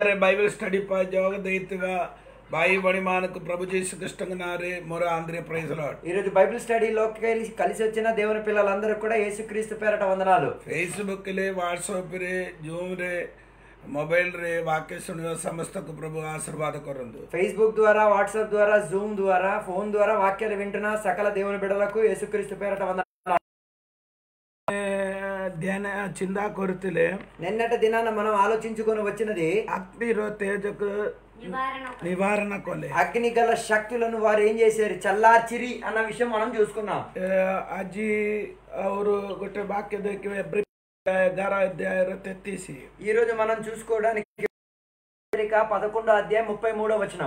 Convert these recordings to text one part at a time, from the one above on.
Bible study పై జోగ దైత్యగా బాయి బడిమానకు ప్రభు చేసి కృష్ణంగా నారే మొర ఆంధ్రే ప్రైజ్ లాడ్ ఈరోజు బైబిల్ స్టడీలోకి కలిసి కలిసి వచ్చిన దేవుని పిల్లలందరూ కూడా యేసుక్రీస్తు పేరట వందనాలు ಫೇಸ್ಬುಕ್ ಲೇ ವಾಟ್ಸಪ್ ರೇ ಜೂಮ್ ರೇ ಮೊಬೈಲ್ ರೇ ವಾಕ್ಯ ಸುಣಿವ ಸಮಸ್ತಕ್ಕೂ ప్రభు ఆశీర్వాద కొరందు ఫేస్బుక్ ద్వారా వాట్సాప్ ద్వారా జూమ్ ద్వారా ఫోన్ ద్వారా వాక్యాలు వింటున్న సకల దేవుని బిడ్డలకు యేసుక్రీస్తు పేరట వందనాలు ಧ್ಯಾನ ಚಿಂದ ಕೊರತಿಲೆ నిన్నటి దినాన మనం ఆలోచించుకొని వచ్చినది ಅಗ್ನಿರೋ ತೇಜಕ್ నివారణ కొలే అగ్ని గల శక్తులను వారు ఏం చేశారు చల్లార్చిరి అన్న విషయం మనం చూసుకున్నాం ଆଜି ଆହୁରି ଗୋଟେ ବାକ୍ୟ ଦେଖିବେ ଏପ୍ରିଲ ଏଗାର ଅଧ୍ୟାୟର ତେତିଶ ఈ రోజు మనం చూసుకోవడానికి పత్రిక పదకొండో అధ్యాయం ముప్పై మూడో వచనం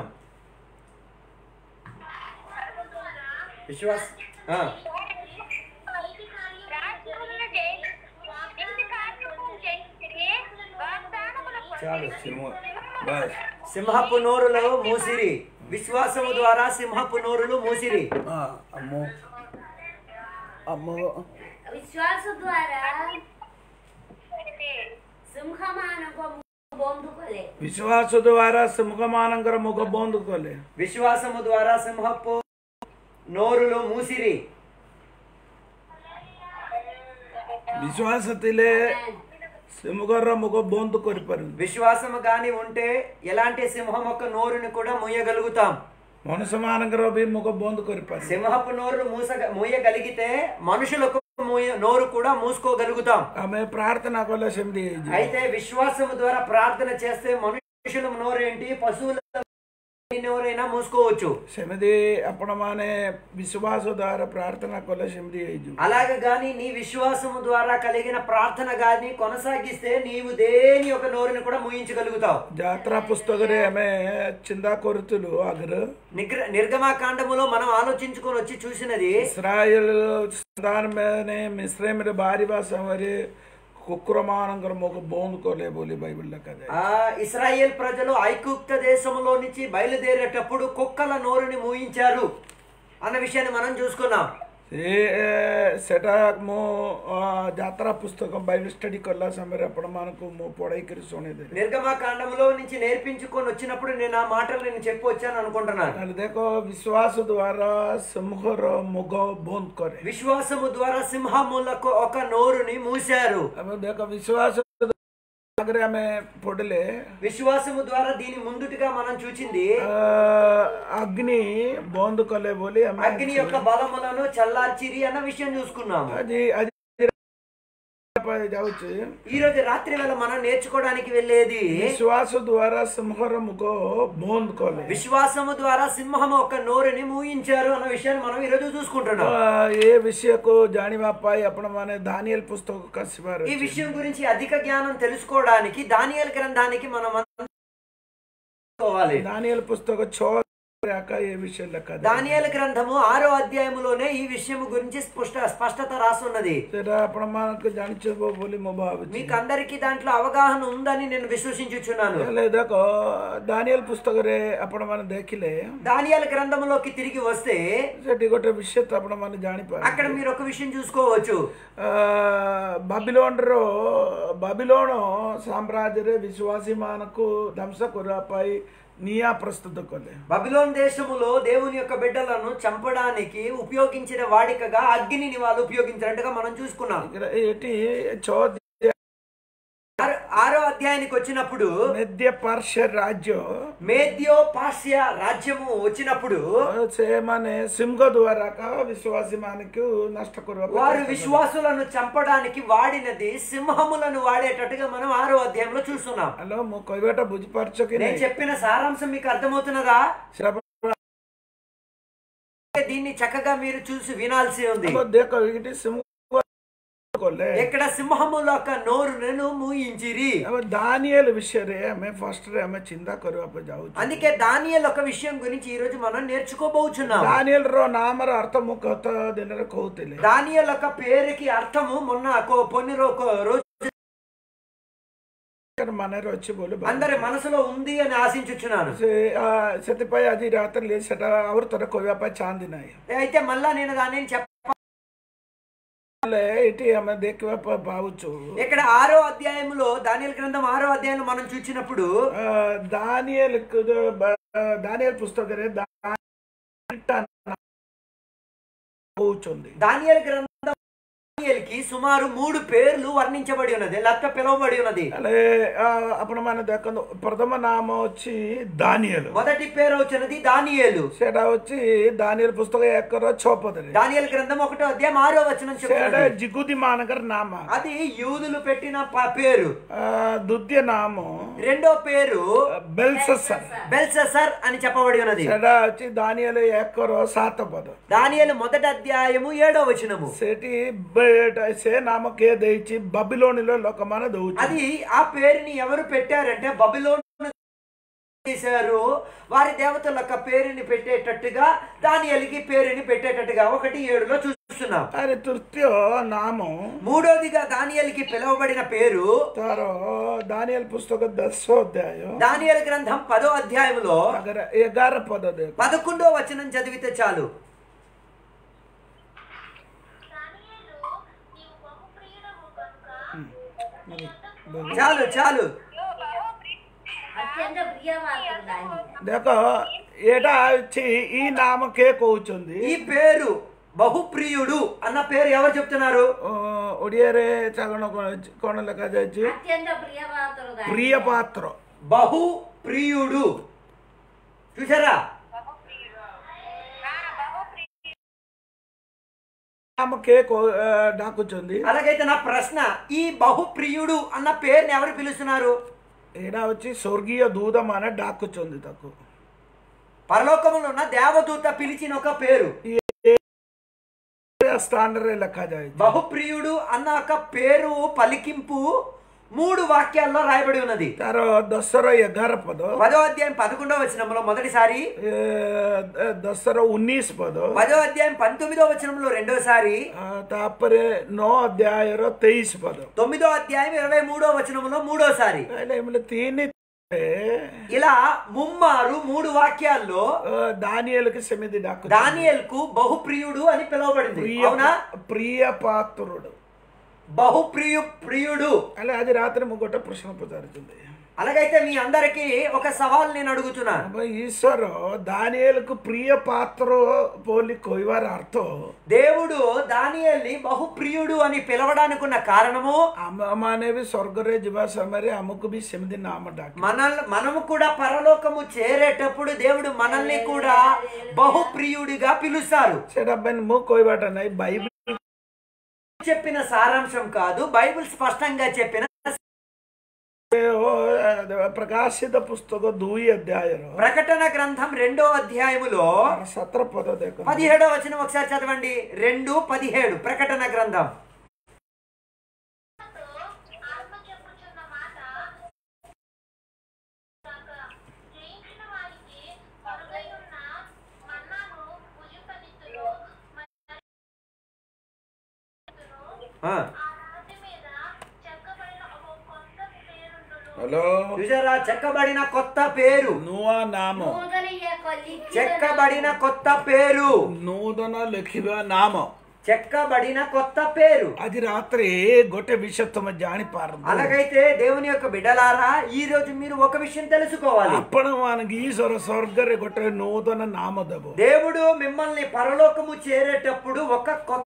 విశ్వాస్ ఆ. చాలు. బస్ సింహపు నోరులో మూసిరి విశ్వాసము ద్వారా సింహపు నోరులు మూసిరి ఆ, అమ్మో అమ్మో విశ్వాస ద్వారా సింహమానకు బొందుకోలే విశ్వాస ద్వారా సింహమానంకర ముఖ బొందుకోలే విశ్వాసము ద్వారా సింహపు నోరులు మూసిరి విశ్వాసతిలే సింహగర ముఖ బొందు కొరిపారు విశ్వాసము గాని ఉంటే ఎలాంటి సింహం యొక్క నోరుని కూడా మూయగలుగుతాం మనుసమానంకర బి ముఖ బొందు కొరిపారు సింహపు నోరు మూస మూయగలిగితే మనుషులకు మూయ- నోరు కూడా మూసుకోగలుగుతాం ఆమె ప్రార్థన కొల్ల సెమిది అయితే విశ్వాసము ద్వారా ప్రార్థన చేస్తే మనుషుల నోరేంటి పశువుల నోరైనా మూసుకోవచ్చు సెమిది అప్పణమానే విశ్వాస ద్వారా ప్రార్థన కొల్ల సెమిది అయ్యు అలాగే గాని నీ విశ్వాసము ద్వారా కలిగిన ప్రార్థన గాని కొనసాగిస్తే నీవు దేని యొక్క నోరుని కూడా ముయించగలుగుతావు జాత్రా పుస్తకరే ఆమె చిందా కొరుతులు అగరు నిగ్ర నిర్గమాకాండములో మనం ఆలోచించుకొని వచ్చి చూసినది ఇస్రాయల్ సంతానం మీదనే మిశ్రమిర భారీ భాష మరి కుక్కురమానంకర ముఖ బోందుకోలే బోలి బైబిల్లో కదా ఆ ఇస్రాయేల్ ప్రజలు ఐగుప్త దేశంలో నుంచి బయలుదేరేటప్పుడు కుక్కల నోరుని మూయించారు అన్న విషయాన్ని మనం చూసుకున్నాం ସେ ସେଟା ମୁଁ ଅ, ଯାତ୍ରା ପୁସ୍ତକ ବାଇବଲ ଷ୍ଟଡି କଲା ସମୟରେ ଆପଣମାନଙ୍କୁ ମୁଁ ପଢେଇକରି ଶୁଣେଇଦେଲି నిర్గమాకాండంలో నుంచి నేర్పించుకొని వచ్చినప్పుడు నేను ఆ మాటలు నేను చెప్పొచ్చాను అనుకుంటున్నాను ତାହେଲେ ଦେଖ ବିଶ୍ୱାସ ଦ୍ୱାରା ସିଂହର ମୁଗ ବନ୍ଦ କରେ విశ్వాసము ద్వారా సింహములకు ఒక నోరుని మూశారు ଆମେ ଦେଖ ବିଶ୍ୱାସ ଆଗରେ ଆମେ ପଢିଲେ విశ్వాసము ద్వారా దీని ముందుటిగా మనం చూచింది ଅ, ଅଗ୍ନି ବନ୍ଦ କଲେ ବୋଲି ଆମେ అగ్ని యొక్క బలములను చల్లార్చిరి అన్న విషయం చూసుకున్నాము ଆଜି ଆଜି ଯାଉଛି ఈ రోజు రాత్రి వేళ మనం నేర్చుకోవడానికి వెళ్ళేది ବିଶ୍ୱାସ ଦ୍ୱାରା ସିଂହର ମୁଗ ବନ୍ଦ କଲେ విశ్వాసము ద్వారా సింహము ఒక నోరుని మూయించారు అన్న విషయాన్ని మనం ఈ రోజు చూసుకుంటున్నాం ତ ଏ విషୟକୁ ଜାଣିବା ପାଇଁ ଆପଣମାନେ ଦାନିଏଲ ପୁସ୍ତକକୁ ଆସିବାର ఈ ଅଛି। విషయం గురించి అధిక జ్ఞానం తెలుసుకోవడానికి దానియల్ గ్రంథానికి మనం అనుకోవాలి దానియల్ పుస్తక ଛଅ ଆକା ఏ విషయం లెక్క దానియల్ గ్రంథము ఆరో అధ్యాయములోనే ఈ విషయం గురించి స్పష్ట స్పష్టత రాసున్నది ସେଟା ଆପଣମାନଙ୍କୁ ଜାଣିଥିବ ବୋଲି ମୁଁ ଭାବୁଛି మీకు అందరికీ దాంట్లో అవగాహన ఉందని నేను విశ్వసించుచున్నాను ହେଲେ ଦେଖ ଦାନିଏଲ ପୁସ୍ତକରେ ଆପଣମାନେ ଦେଖିଲେ దానియల్ గ్రంథములోకి తిరిగి వస్తే ସେଠି ଗୋଟେ ବିଷୟ ତ ଆପଣମାନେ ଜାଣିପାରିବେ అక్కడ మీరు ఒక విషయం చూసుకోవచ్చు ବାବିଲୋନର ବାବିଲୋନ ସାମ୍ରାଜ୍ୟରେ ବିଶ୍ୱାସୀମାନଙ୍କୁ ଧ୍ୱଂସ କରିବା ପାଇଁ ନିଆଁ ପ୍ରସ୍ତୁତ କଲେ బబిలోన్ దేశములో దేవుని యొక్క బిడ్డలను చంపడానికి ఉపయోగించిన వాడికగా అగ్నిని వాళ్ళు ఉపయోగించినట్టుగా మనం చూసుకున్నాం ఇక్కడ ଏଠି ଛଅ ఆరో- ఆరో అధ్యాయానికి వచ్చినప్పుడు ମେଦ୍ୟ ପାର୍ଶ୍ୟ ରାଜ୍ୟ మేద్యో పాస్య రాజ్యము వచ్చినప్పుడు ସେମାନେ ସିଂହ ଦ୍ୱାରା ବିଶ୍ୱାସୀ ମାନଙ୍କୁ ନଷ୍ଟ କରିବା ପାଇଁ వారు ଚେଷ୍ଟା କଲେ। విశ్వాసులను చంపడానికి వాడినది సింహములను వాడేటట్టుగా మనం ఆరో అధ్యాయంలో చూస్తున్నాం హలో ମୁଁ କହିବାଟା ବୁଝିପାରୁଛ କି నేను ନାହିଁ చెప్పిన సారాంశం మీకు అర్థమవుతున్నదా ସେଟା దీన్ని చక్కగా మీరు చూసి వినాల్సి ఉంది ଆପଣ ଦେଖ ଏଠି ସିଂହ କଲେ ఇక్కడ సింహముల యొక్క నోరును మూయించిరి ଆମେ ଦାନିଏଲ విషୟରେ ଆମେ ଫାଷ୍ଟରେ ଆମେ ଚିନ୍ତା କରିବା ପାଇଁ ଯାଉଛୁ అందుకే దానియల్ ఒక విషయం గురించి ఈ రోజు మనం నేర్చుకోబోచున్నాం ଦାନିଏଲ ର ନାମର ଅର୍ଥ ମୁଁ ଗତ ଦିନରେ କହୁଥିଲି దానియల్ యొక్క పేరుకి అర్థము మొన్న కో- కొన్ని రో- కో- రోజు ମନରେ ଅଛି ବୋଲି ଭାବୁଛି। అందరి మనసులో ఉంది అని ఆశించుచున్నాను ସେ ଆ, ସେଥିପାଇଁ ଆଜି ରାତିରେ ସେଟା ଆହୁରି ଥରେ କହିବା ପାଇଁ ଚାହାନ୍ତି ନାହିଁ అయితే మళ్ళా నేను దానిని చెప్ప ଏଠି ଆମେ ଦେଖିବା ପା- ପାଉଛୁ ఇక్కడ ఆరో అధ్యాయంలో దానియల్ గ్రంథం ఆరో అధ్యాయంలో మనం చూసినప్పుడు ଆ, ଦାନିଏଲ କ- ବା- ଦାନିଏଲ పుస్తకରେ ଦାନିଟା କହୁଛନ୍ତି దానియల్ గ్రంథం దానియేలుకి సుమారు మూడు పేర్లు వర్ణించబడి ఉన్నది లేకపోతే పిలువబడి ఉన్నది ହେଲେ ଆ, ଆପଣମାନେ ଦେଖନ୍ତୁ ପ୍ରଥମ ନାମ ଅଛି ଦାନିଏଲ మొదటి పేరు వచ్చినది దానియేలు ସେଟା ହଉଛି ଦାନିଏଲ ପୁସ୍ତକ ଏକର ଛଅ ପଦରେ దానియల్ గ్రంథం ఒకటో అధ్యాయం ఆరో వచనం ସେଟା చెప్తున్నది ଜିଗୁଦି ମାନଙ୍କର ନାମ అది యూదులు పెట్టిన ప- పేరు ଆ, ଦ୍ୱିତୀୟ ନାମ రెండో పేరు ବେଲସେସର బెల్సెసర్ అని చెప్పబడి ఉన్నది ସେଟା ହଉଛି ଦାନିଏଲ ଏକର ସାତ పଦ దానియేలు మొదటి అధ్యాయము ఏడో వచనము ସେଠି ବେ- ସେ ନାମ କିଏ ଦେଇଛି ବାବିଲୋନିର ଲୋକମାନେ ଦଉଛନ୍ତି అది ఆ పేరుని ఎవరు పెట్టారంటే బబిలోన్ చేశారు వారి దేవతల యొక్క పేరుని పెట్టేటట్టుగా దానియేలుకి పేరుని పెట్టేటట్టుగా ఒకటి ఏడులో చూస్తున్నాం ଆରେ ତୃତୀୟ ନାମ మూడోదిగా దానియేలుకి పిలువబడిన పేరు ତାର ଦାନିଏଲ ପୁସ୍ତକ ଦଶ ଅଧ୍ୟାୟ దానియేలు గ్రంథం పదో అధ్యాయంలో ଆଗରେ ଏଗାର ପଦ ଦେଖ పదకొండో వచనం చదివితే చాలు దానియేలు నీవు బహుప్రియుడవు కనుక చాలు చాలు అత్యంత ప్రియమాత్రుడు దాని ଦେଖ ଏଇଟା ଅଛି ఈ ନାମ କିଏ କହୁଛନ୍ତି ఈ పేరు బహుప్రియుడు అన్న పేరు ఎవరు చెప్తున్నారు ଅ, ଓଡ଼ିଆରେ ଚାଗଣ କଣ ଲେଖାଯାଇଛି అత్యంత ప్రియమాత్రుడు దాని ପ୍ରିୟ ପାତ୍ର బహు ప్రియుడు చూసారా ନାମ କିଏ କହୁ- ଅ, ଡାକୁଛନ୍ତି అలాగైతే నా ప్రశ్న ఈ బహుప్రియుడు అన్న పేరుని ఎవరు పిలుస్తున్నారు ଏଇଟା ହଉଛି ସ୍ୱର୍ଗୀୟ ଦୂତ ମାନେ ଡାକୁଛନ୍ତି ତାକୁ పరలోకములో ఉన్న దేవదూత పిలిచిన ఒక పేరు ଏ ସ୍ଥାନରେ ଲେଖାଯାଇଛି బహుప్రియుడు అన్న ఒక పేరు పలికింపు మూడు వాక్యాల్లో రాయబడి ఉన్నది ତାର ଦଶର ଏଗାର ପଦ పదో అధ్యాయం పదకొండవ వచనంలో మొదటిసారి ଏ, ଏ, ଦଶର ଉଣେଇଶ ପଦ పదో అధ్యాయం పంతొమ్మిదో వచనంలో రెండోసారి ଆ, ତାପରେ ନଅ ଅଧ୍ୟାୟର ତେଇଶ ପଦ తొమ్మిదో అధ్యాయం ఇరవై మూడో వచనంలో మూడోసారి ହେଲେ ଏମିତି ତିନି ఇలా ముమ్మారు మూడు వాక్యాల్లో దానియలకి సెమిది డాకు దానియేల్ కు బహుప్రియుడు అని పిలువబడింది ప్రియ అవునా ప్రియ పాత్రుడు బహుప్రియు ప్రియుడు అలా అది రాత్రి ମୁଁ ଗୋଟେ ପ୍ରଶ୍ନ ପଚାରୁଛନ୍ତି అలాగైతే మీ అందరికి ఒక సవాల్ నేను అడుగుతున్నాను అబ్బా, ఈశ్వର ଦାନିଏଲକୁ ପ୍ରିୟ ପାତ୍ର ବୋଲି କହିବାର ଅର୍ଥ దేవుడు దానియేల్ని బహుప్రియుడు అని పిలవడానికి ఉన్న కారణము ଆମମାନେ ବି ସ୍ୱର୍ଗରେ ଯିବା ସମୟରେ ଆମକୁ ବି ସେମିତି ନାମ ଡାକେ మన మనము కూడా పరలోకము చేరేటప్పుడు దేవుడు మనల్ని కూడా బహుప్రియుడిగా పిలుస్తారు ସେଟା ପାଇଁ ମୁଁ କହିବାଟା ନାହିଁ ବାଇబଲ చెప్పిన సారాంశం కాదు బైబిల్ స్పష్టంగా చెప్పిన ପ୍ରକାଶିତ ପୁସ୍ତକ ଦୁଇ ଅଧ୍ୟାୟର ప్రకటన గ్రంథం రెండో అధ్యాయములో ସତର పଦ ଦେଖ పదిహేడో వచనం ఒకసారి చదవండి రెండు పదిహేడు ప్రకటన గ్రంథం ఆత్మ చెప్పుచున్న మాట కాక జయించిన వారికి పొరుగై ఉన్న మన్నాను భుజింపనిత్తును ఆ, ఆ రాతి మీద చెక్కబడిన ఒక కొత్త పేరుండును ହ୍ୟାଲୋ చూసారా చెక్కబడిన కొత్త పేరు ନୂଆ ନାମ నూతన యొక్క లిఖిత చెక్కబడిన కొత్త పేరు ନୂତନ ଲେଖିବା ନାମ చెక్కబడిన కొత్త పేరు ଆଜି ରାତିରେ ଗୋଟେ ବିଷୟ ତମେ ଜାଣିପାରନ୍ତୁ అలాగైతే దేవుని యొక్క బిడ్డలారా ఈ రోజు మీరు ఒక విషయం తెలుసుకోవాలి ଆପଣ ମାନଙ୍କୁ ఈశ్వର ସ୍ୱର୍ଗରେ ଗୋଟେ ନୂତନ ନାମ ଦେବ దేవుడు మిమ్మల్ని పరలోకము చేరేటప్పుడు ఒక కొత్త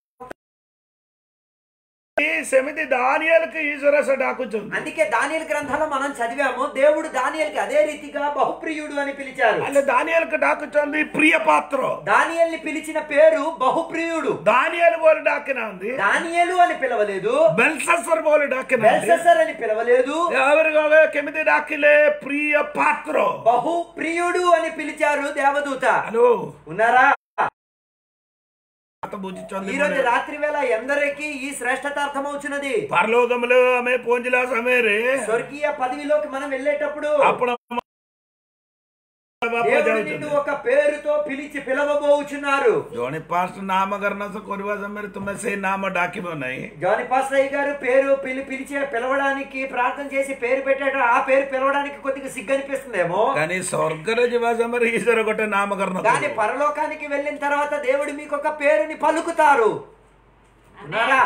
ସେମିତି ଦାନିଏଲକୁ ఈశ్వర ସେ ଡାକୁଛନ୍ତି అందుకే దానియల్ గ్రంథంలో మనం చదివాము దేవుడు దానియల్కి అదే రీతిగా బహుప్రియుడు అని పిలిచారు ହେଲେ ଦାନିଏଲକୁ ଡାକୁଛନ୍ତି ପ୍ରିୟ ପାତ୍ର దానియల్ని పిలిచిన పేరు బహుప్రియుడు ଦାନିଏଲ ବୋଲି ଡାକିନାହାନ୍ତି దానియేలు అని పిలవలేదు ବେଲସେସର ବୋଲି ଡାକିନାହାନ୍ତି బెల్సెసర్ అని పిలవలేదు ଆହୁରି କହିବେ କେମିତି ଡାକିଲେ ପ୍ରିୟ ପାତ୍ର బహుప్రియుడు అని పిలిచారు దేవదూత ହ୍ୟାଲୋ ఉన్నారా ହାତ ବୁଝିଛନ୍ତି ఈ రోజు రాత్రి వేళ ఎందరికీ ఈ శ్రేష్టత అర్థమవుతున్నది పరలోకములో ఆమె పਹੁଞ୍ଚିଲା సమୟରେ స్వర్గీయ పదవిలోకి మనం వెళ్ళేటప్పుడు ଆପଣ ବାପା దేవుడు ଯାଉଛନ୍ତି నిన్ను ఒక పేరుతో పిలిచి పిలవబోచున్నారు ଜଣେ ଫାଷ୍ଟ ନାମକରଣ କରିବା ସମୟରେ ତୁମେ ସେଇ ନାମ ଡାକିବ ନାହିଁ జాని పాస్రయ్య గారు పేరు పిలి పిలిచే పిలవడానికి ప్రార్థన చేసి పేరు పెట్టాడు ఆ పేరు పిలవడానికి కొద్దిగా సిగ్గు అనిపిస్తుందేమో కానీ స్వర్గରେ ଯିବା ସମୟରେ ଈଶ୍ୱର ଗୋଟେ నామకରଣ కానీ କରିବ। పరలోకానికి వెళ్ళిన తర్వాత దేవుడు మీకు ఒక పేరుని పలుకుతారు ఉన్నారా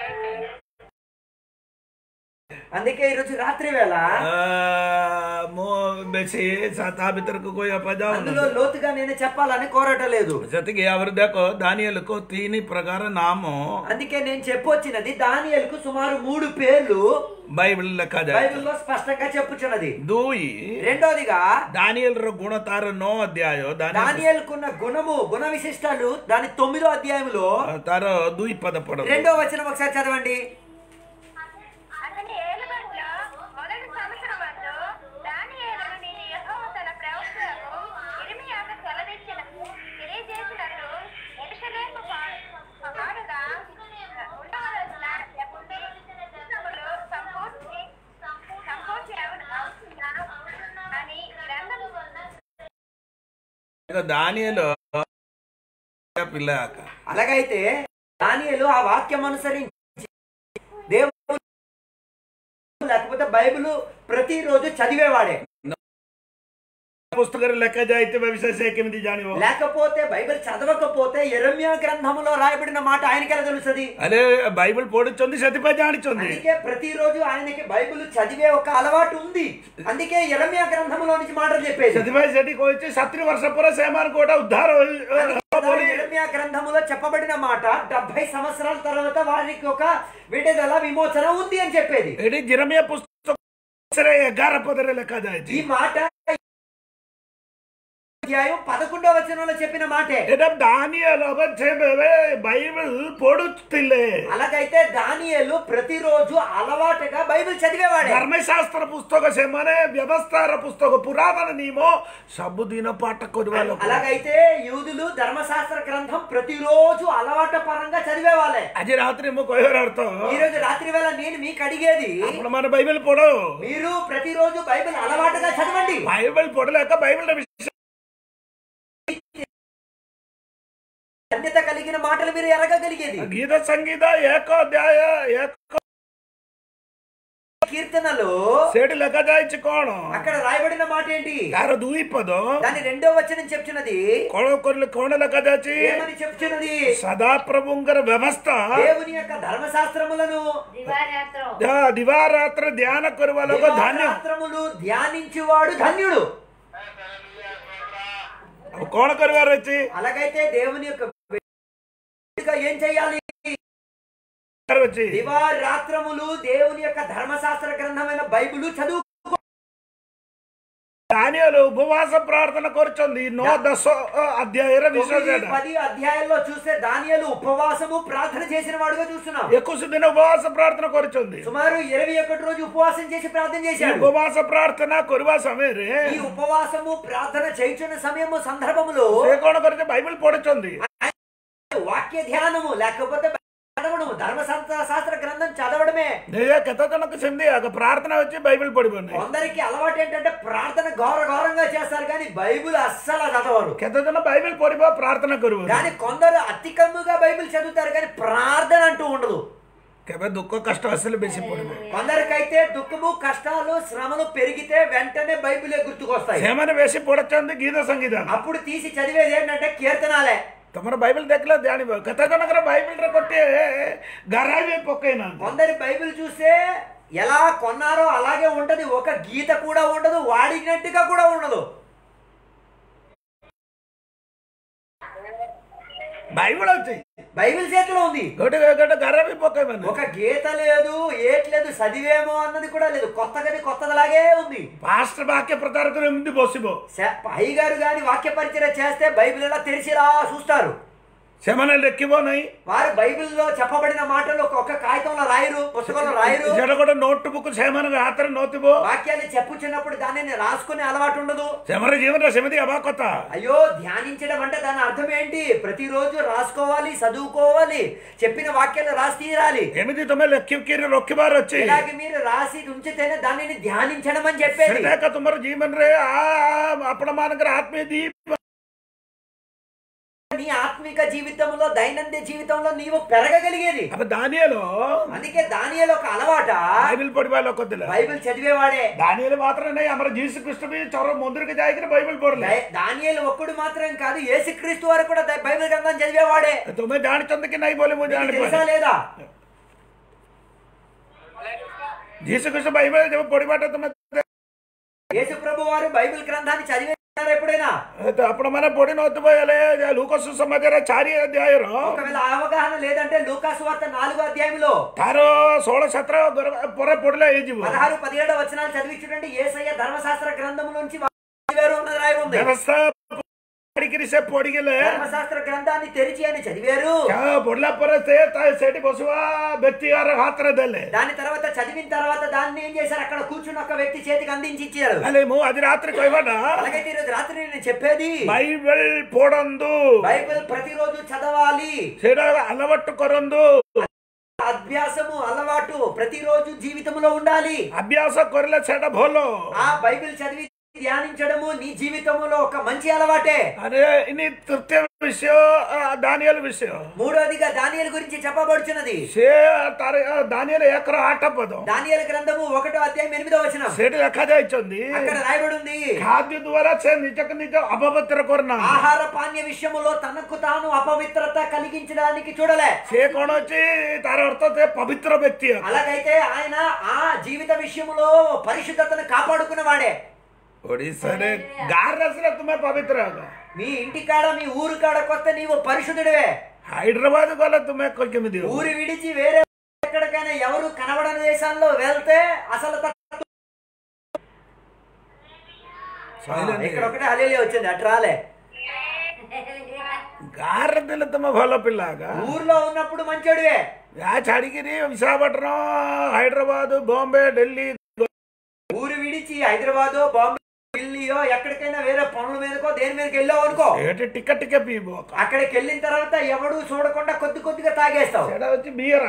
అందుకే ఈరోజు రాత్రి వేళ మో ବେଶୀ ତା ଭିତରକୁ କହିବା ପାଇଁ అందులో ଯାଉନି లోతుగా నేను చెప్పాలని కోరటం లేదు ସେତିକି ଆହୁରି ଦେଖ ଦାନିଏଲକୁ ତିନି ପ୍ରକାର ନାମ అందుకే నేను చెప్పొచ్చినది దానియల్కు సుమారు మూడు పేర్లు ବାଇବଲ ଲେଖାଯାଏ బైబిల్లో స్పష్టంగా చెప్పుచున్నది ଦୁଇ రెండోదిగా ଦାନିଏଲର ଗୁଣ ତାର ନଅ ଅଧ୍ୟାୟ ଦାନିଏଲ దానియల్కున్న గుణము గుణ విశిష్టాలు దాని తొమ్మిదో అధ్యాయంలో ତାର ଦୁଇ పద పడ రెండో వచనం ఒకసారి చదవండి అతని ఏలుబడిలో మొదటి సంవత్సరం వరకు దానియేలును నేను యెహోవా తన ప్రవక్తలకు ఇర్మియాకు సెలవిచ్చిన తెలియజేసినట్టు యెరూషలేము పా- పాడుగా ఉండవలసిన ఎప్పుడు ఉత్సవములు సంపూర్తి సంపూర్తి అవుతుందా అని గ్రంథము దానియలు పిల్ల అలాగైతే దానియలు ఆ వాక్యం అనుసరించి దేవుడు లేకపోతే బైబిల్ ప్రతిరోజు చదివేవాడే పుస్తకରେ ଲେଖାଯାଇଥିବା ବିଷୟ ସେ କେମିତି ଜାଣିବ లేకపోతే బైబిల్ చదవకపోతే ఎరమ్యా గ్రంథములో రాయబడిన మాట ఆయనకి ఎలా తెలుస్తుంది అరే బైబిల్ పଢୁଛନ୍ତି ସେଥିପାଇଁ ଜାଣିଛନ୍ତି అందుకే ప్రతిరోజు ఆయనకి బైబిల్ చదివే ఒక అలవాటు ఉంది అందుకే ఎరమ్యా గ్రంథములో నుంచి మాటలు చెప్పేది ସେଥିପାଇଁ ସେଠି କହିଛି ଷାଠିଏ ବର୍ଷ ପରେ ସେମାନଙ୍କୁ ଗୋଟେ ଉଦ୍ଧାର ହେବ ବୋଲି ఎరమ్యా గ్రంథములో చెప్పబడిన మాట డెబ్బై సంవత్సరాల తర్వాత వారికి ఒక విడుదల విమోచన ఉంది అని చెప్పేది ଏଠି ଜିରମିଆ ପୁସ୍ତକ ଏଗାର ପଦରେ ଲେଖାଯାଇଛି ఈ మాట అధ్యాయం పదకొండవ వచనంలో చెప్పిన మాటే ଏଇଟା ଦାନିଏଲ ଅବଶ୍ୟ ବାଇବଲ ପଢୁଥିଲେ అలాగైతే దానియేలు ప్రతిరోజు అలవాటుగా బైబిల్ చదివేవాడే ଧର୍ମଶାସ୍ତ୍ର ପୁସ୍ତକ ସେମାନେ ବ୍ୟବସ୍ଥାର ପୁସ୍ତକ ପୁରାତନ ନିୟମ ସବୁଦିନ ପାଠ କରିବା ଲୋକ అలాగైతే యూదులు ధర్మశాస్త్ర గ్రంథం ప్రతిరోజు అలవాటు పరంగా చదివే వాళ్ళే ଆଜି ରାତିରେ ମୁଁ କହିବାର ଅର୍ଥ ఈ రోజు రాత్రి వేళ నేను మీకు అడిగేది ଆପଣ ମାନେ ବାଇବଲ ପଢ మీరు ప్రతిరోజు బైబిల్ అలవాటుగా చదవండి ବାଇବଲ ପଢିଲେ ଏକା ବାଇବଲର ବିଷୟ అన్యత కలిగిన మాటలు మీరు ఎరగగలిగేది ଗୀତ ସଙ୍ଗୀତ ଏକ ଅଧ୍ୟାୟ ଏକ కీర్తనలు ସେଠି ଲେଖାଯାଇଛି କଣ అక్కడ రాయబడిన మాట ఏంటి ତାର ଦୁଇ ପଦ దాని రెండో వచనం చెప్తున్నది କଣ କରିଲେ କଣ ଲେଖାଯାଇଛି ఏమని చెప్తున్నది ସଦାପ୍ରଭୁଙ୍କର ବ୍ୟବସ୍ଥା దేవుని యొక్క ధర్మశాస్త్రములను ଦିବାରାତ୍ର ଯାହା ଦିବାରାତ୍ର ଧ୍ୟାନ କରିବା ଲୋକ ଧାନ୍ୟ దివారాత్రములు ధ్యానించువాడు ధన్యుడు ଆଉ କଣ କରିବାର ଅଛି అలాగైతే దేవుని యొక్క వెలుగుగా ఏం చేయాలి ଅଛି దివారాత్రములు దేవుని యొక్క ధర్మశాస్త్ర గ్రంథమైన బైబిల్ చదువు ଦାନିଏଲ ଉପବାସ ପ୍ରାର୍ଥନା କରୁଛନ୍ତି ନଅ ଦଶ ଅଧ୍ୟାୟର ବିଷୟ తొమ్మిది, ସେଇଟା పది అధ్యాయాల్లో చూస్తే దానియలు ఉపవాసము ప్రార్థన చేసిన వాడుగా చూస్తున్నాం ଏକୋଇଶ ଦିନ ଉପବାସ ପ୍ରାର୍ଥନା କରୁଛନ୍ତି సుమారు ఇరవై ఒకటి రోజు ఉపవాసం చేసి ప్రార్థన ఈ చేశాడు ଉପବାସ ପ୍ରାର୍ଥନା କରିବା ସମୟରେ ఈ ఉపవాసము ప్రార్థన చేయుచున్న సమయము సందర్భములో ସେ କଣ କରିছে ବାଇబଲ ପଢୁଛନ୍ତି వాక్య ధ్యానము లేకపోతే చదవడము ధర్మశాస్త్ర శాస్త్ర గ్రంథం చదవడమే ଯେ କେତେ ଜଣକୁ ସେମିତି ଆଗ ପ୍ରାର୍ଥନା ଅଛି ବାଇబଲ ପଢିବନି కొందరికి అలవాటు ఏంటంటే ప్రార్థన ఘోర ఘోరంగా చేస్తారు కానీ బైబిల్ అస్సలు చదవరు କେତେ ଜଣ ବାଇబଲ ପଢିବ ପ୍ରାର୍ଥନା କରିବ కానీ కొందరు అతికమ్ముగా బైబిల్ చదువుతారు కానీ ప్రార్థన అంటూ ఉండదు କେବେ ଦୁଃଖ కష్ట ଆସିଲେ ବେଶୀ ପଢିବେ కొందరికైతే దుఃఖము కష్టాలు శ్రమలు పెరిగితే వెంటనే బైబిలే గుర్తుకొస్తాయి ସେମାନେ ବେଶୀ ପଢୁଛନ୍ତି ଗୀତ ସଙ୍ଗୀତ అప్పుడు తీసి చదివేది ఏంటంటే కీర్తనాలే ତମର ବାଇବଲ ଦେଖିଲେ ଜାଣିବ କେତେ ଜଣଙ୍କର ବାଇବଲରେ ଗୋଟିଏ ଗାରା ବି ପକେଇନାହାନ୍ତି కొందరి బైబిల్ చూస్తే ఎలా కొన్నారో అలాగే ఉంటది ఒక గీత కూడా ఉండదు వాడినట్టుగా కూడా ఉండదు ବାଇବଲ ଅଛି బైబిల్ చేతిలో ఉంది ଗୋଟେ ଗୋଟେ గారా ବି ପକେଇବନି ఒక గీత లేదు ఏట్లేదు చదివేమో అన్నది కూడా లేదు కొత్తగది కొత్తదిలాగే ఉంది పాస్టర్ వాక్య ప్రచారం କରି ଏମିତି ବସିବ శ- పై గారు గాని వాక్య పరిచయం చేస్తే బైబిల్ ఎలా తెరిచిలా చూస్తారు ସେମାନେ ଲେଖିବ ନାହିଁ వారు బైబిల్లో చెప్పబడిన మాటలు ఒక- ఒక కాగితంలో రాయరు పుస్తకంలో రాయరు ସେଟା ଗୋଟେ ନୋଟ ବୁକ୍ ସେମାନଙ୍କ ହାତରେ ନଥିବ వాక్యాన్ని చెప్పుచున్నప్పుడు దానిని రాసుకునే అలవాటు ఉండదు ସେମାନେ ଜୀବନରେ ସେମିତି ହେବା କଥା అయ్యో ధ్యానించడం అంటే దాని అర్థం ఏంటి ప్రతిరోజు రాసుకోవాలి చదువుకోవాలి చెప్పిన వాక్యాలు రాసి తీరాలి ଏମିତି ତମେ ଲେଖିକିରି ରଖିବାର ଅଛି ఇలాగే మీరు రాసి ఉంచితేనే దానిని ధ్యానించడం అని చెప్పేది ସେଟା ଏକ ତୁମର ଜୀବନରେ ଆ- ଆ- ଆପଣ ମାନଙ୍କର ଆତ୍ମୀୟ ଦୀପ నీ ఆత్మిక జీవితంలో దైనందిన జీవితంలో నీవు పెరగగలిగేది అప్పుడు దానియలు అందుకే దానియేలు ఒక అలవాట బైబిల్ పొడి వాళ్ళు కొద్దిలే బైబిల్ చదివేవాడే దానియలు మాత్రమే అమర జీసు కృష్ణ చొర ముందుకు జాయికి బైబిల్ పొడలే దై- దానియేలు ఒక్కడు మాత్రం కాదు యేసుక్రీస్తు వారు కూడా ద- బైబిల్ గ్రంథం చదివేవాడే तुम्हें जान चंद की नहीं बोले मुझे నీకు जान తెలుసా पाए లేదా जीसु कृष्ण बाइबल जब पढ़ी बाटे तुम्हें యేసు ప్రభు వారు బైబిల్ గ్రంథాన్ని చదివేశారు ఎప్పుడైనా तो अपना मैंने पढ़ी नौत बोले लूकस समाचार चारी अध्याय रो ఒకవేళ అవగాహన లేదంటే లూకాసు వార్త నాలుగో అధ్యాయంలో तारो सोलह सत्रह पूरा पढ़ले ये जीव పదహారు పదిహేడు వచనాలు చదివి చూడండి ఏసయ్య ధర్మశాస్త్ర గ్రంథం నుంచి చదివారు అన్నది రాయి ఉంది व्यवस्था पढ़ी से पढ़ गए ధర్మశాస్త్ర గ్రంథాన్ని తెరిచి అని చదివారు क्या पढ़ला पर से सेठी बसुआ व्यक्ति यार हाथ रे देले దాని తర్వాత చదివిన తర్వాత దాన్ని ఏం చేశారు అక్కడ కూర్చుని ఒక వ్యక్తి చేతికి అందించి ఇచ్చారు అలే మూ అది రాత్రి కొయ్యబడా అలాగైతే ఈరోజు రాత్రి నేను చెప్పేది బైబిల్ పోడందు బైబిల్ ప్రతిరోజు చదవాలి సేడ అలవట్టు కొరందు అభ్యాసము అలవాటు ప్రతిరోజు జీవితంలో ఉండాలి అభ్యాస కొరల చెడ భోలో ఆ బైబిల్ చదివి ధ్యానించడము నీ జీవితంలో ఒక మంచి అలవాటే అరే ఇని తృతీయ విషయం దానియల విషయం మూడోదిగా దానియల గురించి చెప్పబడుచున్నది సే తార దానియల ఎకర ఆట పదం దానియల గ్రంథము ఒకటో అధ్యాయం ఎనిమిదో వచనం సేటి లెక్క జాయిచంది అక్కడ రాయబడి ఉంది ఖాద్య ద్వారా సే నిజకు నిజ అపవిత్ర కొరన ఆహార పానీయ విషయములో తనకు తాను అపవిత్రత కలిగించడానికి చూడలే సే కోణ వచ్చి తార అర్థతే పవిత్ర వ్యక్తి అలాగైతే ఆయన ఆ జీవిత విషయములో పరిశుద్ధతను కాపాడుకున్నవాడే ఒడిశానే గార్ రసల తుమే పవిత్ర होगा మీ ఇంటి కాడ మీ ఊరు కాడ కొత్త నీవు పరిశుద్ధుడివే హైదరాబాద్ గల తుమే కొక్కిమిది ఊరు విడిచి వేరే ఎక్కడికైనా ఎవరు కనబడని దేశాల్లో వెళ్తే అసలు త- ఇక్కడ ఒకటే హలేలి వచ్చింది అటు రాలే గార్ దిల తుమే భల పిల్లగా ఊర్లో ఉన్నప్పుడు మంచోడివే యా చడిగిరి విశాఖపట్నం హైదరాబాద్ బాంబే ఢిల్లీ ఊరు విడిచి హైదరాబాద్ బాంబే ఢిల్లీయో ఎక్కడికైనా వేరే పనుల మీదకో దేని మీదకి వెళ్ళావు అనుకో ఏటి టికెట్ టికెట్ పీబోక అక్కడికి వెళ్ళిన తర్వాత ఎవడు చూడకుండా కొద్ది కొద్దిగా తాగేస్తావు చెడ వచ్చి బియర్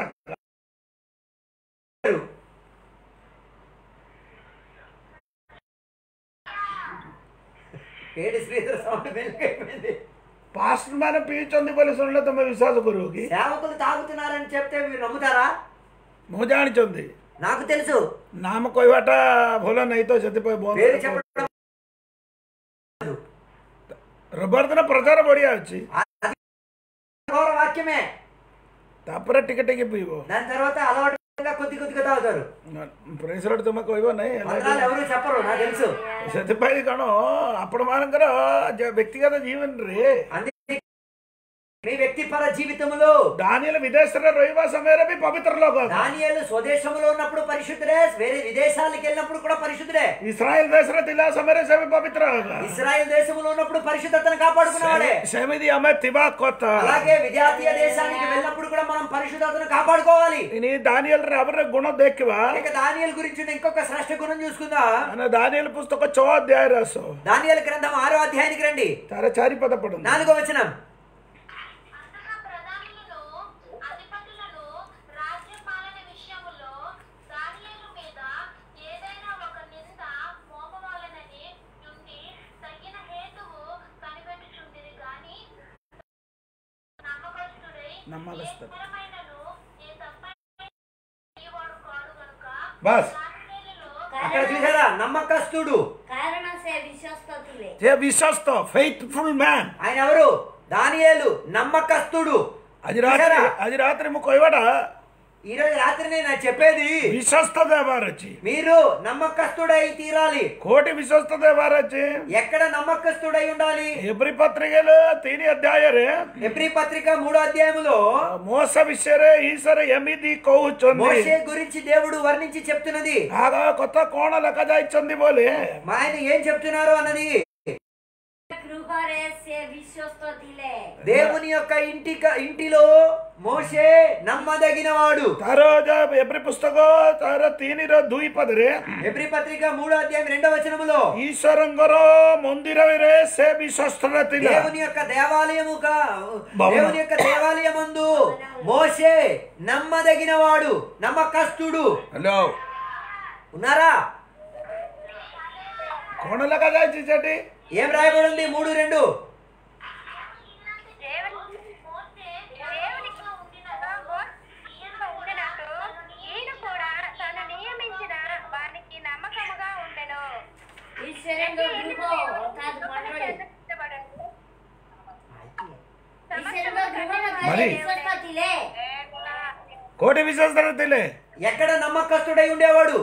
ఏడు శ్రీధర సౌండ్ మెలుగైపోయింది పాస్టర్ మన పీచొంది బలి సునలే తమ విశ్వాస గురువుకి సేవకులు తాగుతున్నారని చెప్తే మీరు నమ్ముతారా ମୁଁ ଜାଣିଛନ୍ତି నాకు తెలుసు ନାମ କହିବାଟା ଭଲ ନାହିଁ ତ ସେଥିପାଇଁ ବନ୍ଦ పేరు చెప్పడం ରବିବାର ଦିନ ପ୍ରଚାର ବଢିଆ ଅଛି ఘోర వాక్యమే ତାପରେ ଟିକେ ଟିକେ ପିଇବ దాని తర్వాత అలవాటుగా కొద్ది కొద్దిగా తాగుతారు ପ୍ରେସ୍ ରୋడ్ ତୁମେ କହିବ ନାହିଁ మంత్రాలు ఎవరు చెప్పరు నాకు తెలుసు ସେଥିପାଇଁ କ'ଣ ଆପଣମାନଙ୍କର ଯେ ବ୍ୟକ୍ତିଗତ ଜୀବନରେ అందుకే మీ వ్యక్తిపర జీవితంలో ଦାନିଏଲ విదేశରେ ରହିବା ସମୟରେ ବି ପବିତ୍ର ଲୋକ దానియాలు స్వదేశంలో ఉన్నప్పుడు పరిశుద్ధుడే వేరే విదేశాలకు వెళ్ళినప్పుడు కూడా పరిశుద్ధుడే ଇସ୍ରାଏଲ ଦେଶରେ ଥିଲା ସମୟରେ ସେ ବି ପବିତ୍ର ହେବା ఇస్రాయల్ దేశంలో ఉన్నప్పుడు పరిశుద్ధతను కాపాడుకున్నవాడే ସେମିତି ଆମେ ଥିବା କଥା అలాగే విద్యార్థి దేశానికి వెళ్ళినప్పుడు కూడా మనం పరిశుద్ధతను కాపాడుకోవాలి ఇని దానిଏଲରେ ଆମର గుణ ଦେଖିବା ఇక దానియల్ గురించి ఉన్న ఇంకొక శ్రేష్ఠ గుణం చూసుకుందాం ମାନେ ଦାନିଏଲ పుస్తକ ଛଅ ଅଧ୍ୟାୟରେ ଆସ దానియల్ గ్రంథం ఆరో అధ్యాయానికి రండి ତାର ଚାରିପଦ ପଡନ୍ତୁ నాలుగో వచనం అంతటా ప్రధానులను అధిపతులను రాజ్యపాలన విషయములో దానియేలు మీద ఏదైనా ఒక నింద మోపవాలనని నుండి తగిన హేతువు కనిపెట్టుచుండిరి గాని నమ్మకస్తుడై నమ్మకస్తుడు. ఏ స్థిరమైనను ఏ తప్పైన వాడు కాడు గనుక బస్ దానియేలులో అక్కడ చూసారా నమ్మకస్తుడు କାରଣ ସେ ବିଶ୍ୱସ୍ତ ଥିଲେ ସେ ବିଶ୍ୱସ୍ତ ଫେଥଫୁଲ ମ୍ୟାନ୍ ఆయన ఎవరు దానియేలు నమ్మకస్తుడు ଆଜି ରାତିରେ చూసారా? ଆଜି రాత్రి ମୁଁ କହିବାଟା ఈ రోజు రాత్రి నేను చెప్పేది ବିଶ୍ୱସ୍ତ ଦେବାର ଅଛି మీరు నమ్మకస్తుడై తీరాలి କୋଉଠି ବିଶ୍ୱସ୍ତ ଦେବାର ଅଛି ఎక్కడ నమ్మకస్తుడై ఉండాలి ଏପ୍ରି ପତ୍ରିକାରେ ତିନି ଅଧ୍ୟାୟରେ ఎబ్రి పత్రిక మూడో అధ్యాయములో ମୋସ ବିଷୟରେ ଈଶ୍ୱର ଏମିତି କହୁଛନ୍ତି మోషే గురించి దేవుడు వర్ణించి చెప్తున్నది ଆଗ କଥା କଣ ଲେଖାଯାଇଛନ୍ତି ବୋଲି మా ఆయన ఏం చెప్తున్నారు అన్నది ଗୃହରେ ସେ ବିଶ୍ୱସ୍ତ ଥିଲେ దేవుని యొక్క ఇంటి ఇంటిలో మోషే నమ్మదగినవాడు ତାର ଯ- ଏପ୍ରି పుస్తକ ତାର ତିନିର ଦୁଇ ପଦରେ ఎబ్రి పత్రిక మూడో అధ్యాయం రెండో వచనములో ଈଶ୍ୱରଙ୍କର ମନ୍ଦିରରେ ସେ ବିଶ୍ୱସ୍ତ ଥିଲା దేవుని యొక్క దేవాలయముగా భవనం. దేవుని యొక్క దేవాలయమందు మోషే నమ్మదగినవాడు నమ్మకస్తుడు ହ୍ୟାଲୋ ఉన్నారా କଣ ଲେଖାଯାଇଛି ସେଠି ఏం రాయబడి ఉంది మూడు రెండు Serendo grupo, অর্থাৎ মণ্ডলী। Serendo grupo मध्ये మరి? विश्वस्त ଥିଲେ। కోటి విశ్వస్తరతిలే ఎక్కడ నమ్మకస్తుడై ఉండేవాడు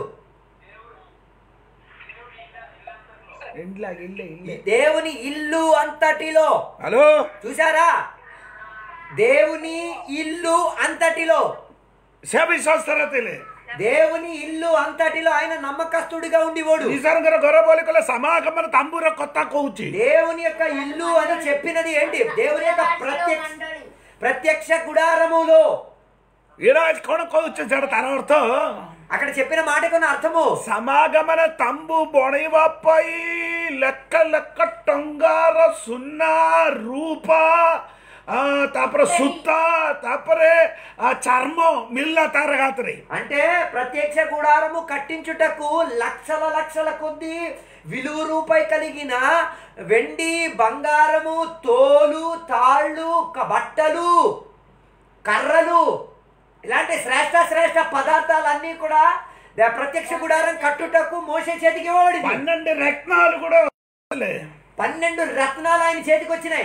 ఇంట్లో ఇల్లే ఈ ఇల్లే దేవుని ఇల్లు అంతటిలో హలో చూసారా దేవుని ఇల్లు అంతటిలో సే విశ్వస్తరతిలే దేవుని ఇల్లు అంతటిలో ఆయన నమ్మకస్తుడిగా ఉండేవాడు ఈశ్వరంగర గొర్రబోలికల సమాగమన తంబూర కొత్త కోచి దేవుని యొక్క ఇల్లు అని చెప్పినది ఏంటి దేవుని యొక్క ప్రత్యక్ష మండలి. ప్రత్యక్ష గుడారములో ఈరోజు కొనుక్కోవచ్చు జడ తన అర్థం అక్కడ చెప్పిన మాటకున్న అర్థము సమాగమన ತಂಬು ಬೊಣೆವಪ್ಪೈ ಲೆಕ್ಕ ಲೆಕ್ಕ ಟೊಂಗಾರ ಸುನ್ನ ರೂಪ ಆ, ತಾಪರೆ ಸುತ್ತ ತಾಪರೆ ಆ ಚರ್ಮ ಮಿಲ್ಲ ತರಗಾತ್ರಿ అంటే ప్రత్యక్ష గుడారము కట్టించుటకు లక్షల లక్షల కొద్ది విలువ రూపాయి కలిగిన వెండి బంగారము తోలు తాళ్ళు క- బట్టలు కర్రలు ఇలాంటి శ్రేష్ట శ్రేష్ట పదార్థాలన్నీ కూడా ద- ప్రత్యక్ష గుడారం కట్టుటకు మోసే చేతికి ఇవ్వబడింది పన్నెండు రత్నాలు కూడా వస్తలే. పన్నెండు రత్నాలు ఆయన చేతికి వచ్చినాయి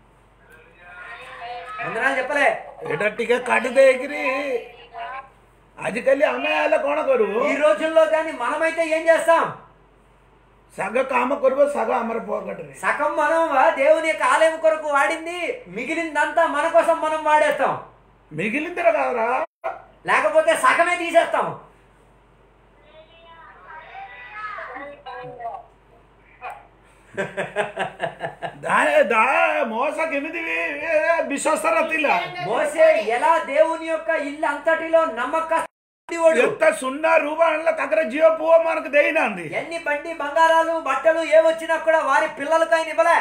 వందనాలు చెప్పలే ఎడట్టిగా కడిదేగిరి అదికల్లి అన్నయాల కోణ కొరువు ఈ రోజుల్లో కానీ మనమైతే ఏం చేస్తాం సగ కామ కొరువు సగ అమర పోగొట్టరి సగం మనం దేవుని యొక్క ఆలయం కొరకు వాడింది మిగిలిందంతా మన కోసం మనం వాడేస్తాం మిగిలిందిర కాదురా లేకపోతే సగమే తీసేస్తాం దాని దా మోసకి ఎనిమిది విశ్వస్తరతిల మోసే ఎలా దేవుని యొక్క ఇల్లు అంతటిలో నమ్మక ఎంత సున్నా రూపాయల దగ్గర జియో పువ్వు మనకు దేయినంది ఎన్ని బండి బంగారాలు బట్టలు ఏవొచ్చినా కూడా వారి పిల్లలకు ఆయన ఇవ్వలే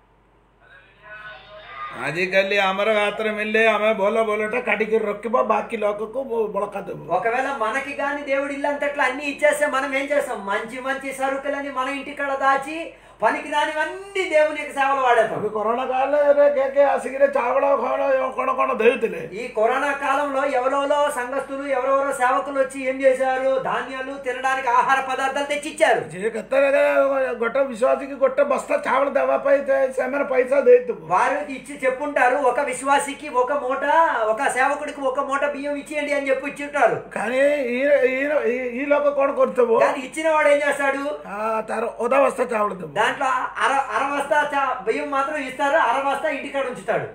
ଆଜିକାଲି ଆମର ହାତରେ ମିଳିଲେ ଆମେ ଭଲ ଭଲଟା କାଟିକି ରଖିବ ବାକି ଲୋକକୁ ବଳକା ଦେବୁ ఒకవేళ మనకి గాని దేవుడు ఇల్లు అంతట్లో అన్ని ఇచ్చేస్తే మనం ఏం చేస్తాం మంచి మంచి సరుకులని మన ఇంటికాడ దాచి పనికి దానివన్నీ దేవుని యొక్క సేవలు వాడేస్తాం ଏବେ କରୋନା କାଳରେ କେ କେ ଆସିକିରି ଚାଉଳ ଖଣ କଣ କଣ ଦେଉଥିଲେ ఈ కరోనా కాలంలో ఎవరెవరో సంఘస్థులు ఎవరెవరో సేవకులు వచ్చి ఏం చేశారు ధాన్యాలు తినడానికి ఆహార పదార్థాలు తెచ్చిచ్చారు ଯିଏ କେତେ ଗୋଟେ ବିଶ୍ୱାସୀକି ଗୋଟେ ବସ୍ତା ଚାଉଳ ଦେବା ପାଇଁ ସେ- ସେମାନେ పైసా ଦେଇଥିବୁ వారు ఇచ్చి చెప్పుంటారు ఒక విశ్వాసికి ఒక మూట ఒక సేవకుడికి ఒక మూట బియ్యం ఇచ్చేయండి అని చెప్పి ఇచ్చింటారు కానీ ఈ ఈ- ఈ- ఈ లోక କଣ କରୁଥିବୁ కానీ ఇచ్చిన వాడు ఏం చేస్తాడు ఆ, ତାର ଅଧା ବସ୍ତା ଚାଉଳ ଦେବୁ దాంట్లో అర అర బస్తా చా- బియ్యం మాత్రం ఇస్తారు అర బస్తా ఇంటికాడ ఉంచుతాడు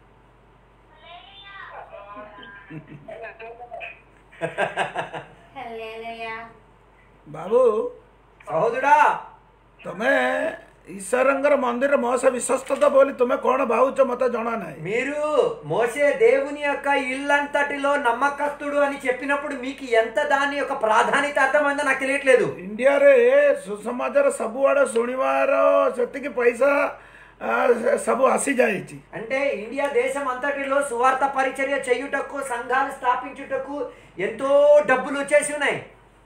హల్లెలూయా. ବାବୁ సహోదరుడా ତମେ ଈଶ୍ୱରଙ୍କର ମନ୍ଦିର ମହସ ବିଶ୍ୱସ୍ତତା ବୋଲି ତୁମେ କଣ ଭାବୁଛ ମତେ ଜଣା ନାହିଁ మీరు మోసే దేవుని యొక్క ఇల్లంతటిలో నమ్మకస్తుడు అని చెప్పినప్పుడు మీకు ఎంత దాని యొక్క ప్రాధాన్యత అర్థమైందో నాకు తెలియట్లేదు ଇଣ୍ଡିଆରେ ସୁସମାଚାର ସବୁଆଡେ ଶୁଣିବାର ସେତିକି ପଇସା ఆ, ସବୁ ଆସିଯାଇଛି అంటే ఇండియా దేశం అంతటిలో సువార్త పరిచర్య చేయుటకు సంఘాలు స్థాపించుటకు ఎంతో డబ్బులు వచ్చేసి ఉన్నాయి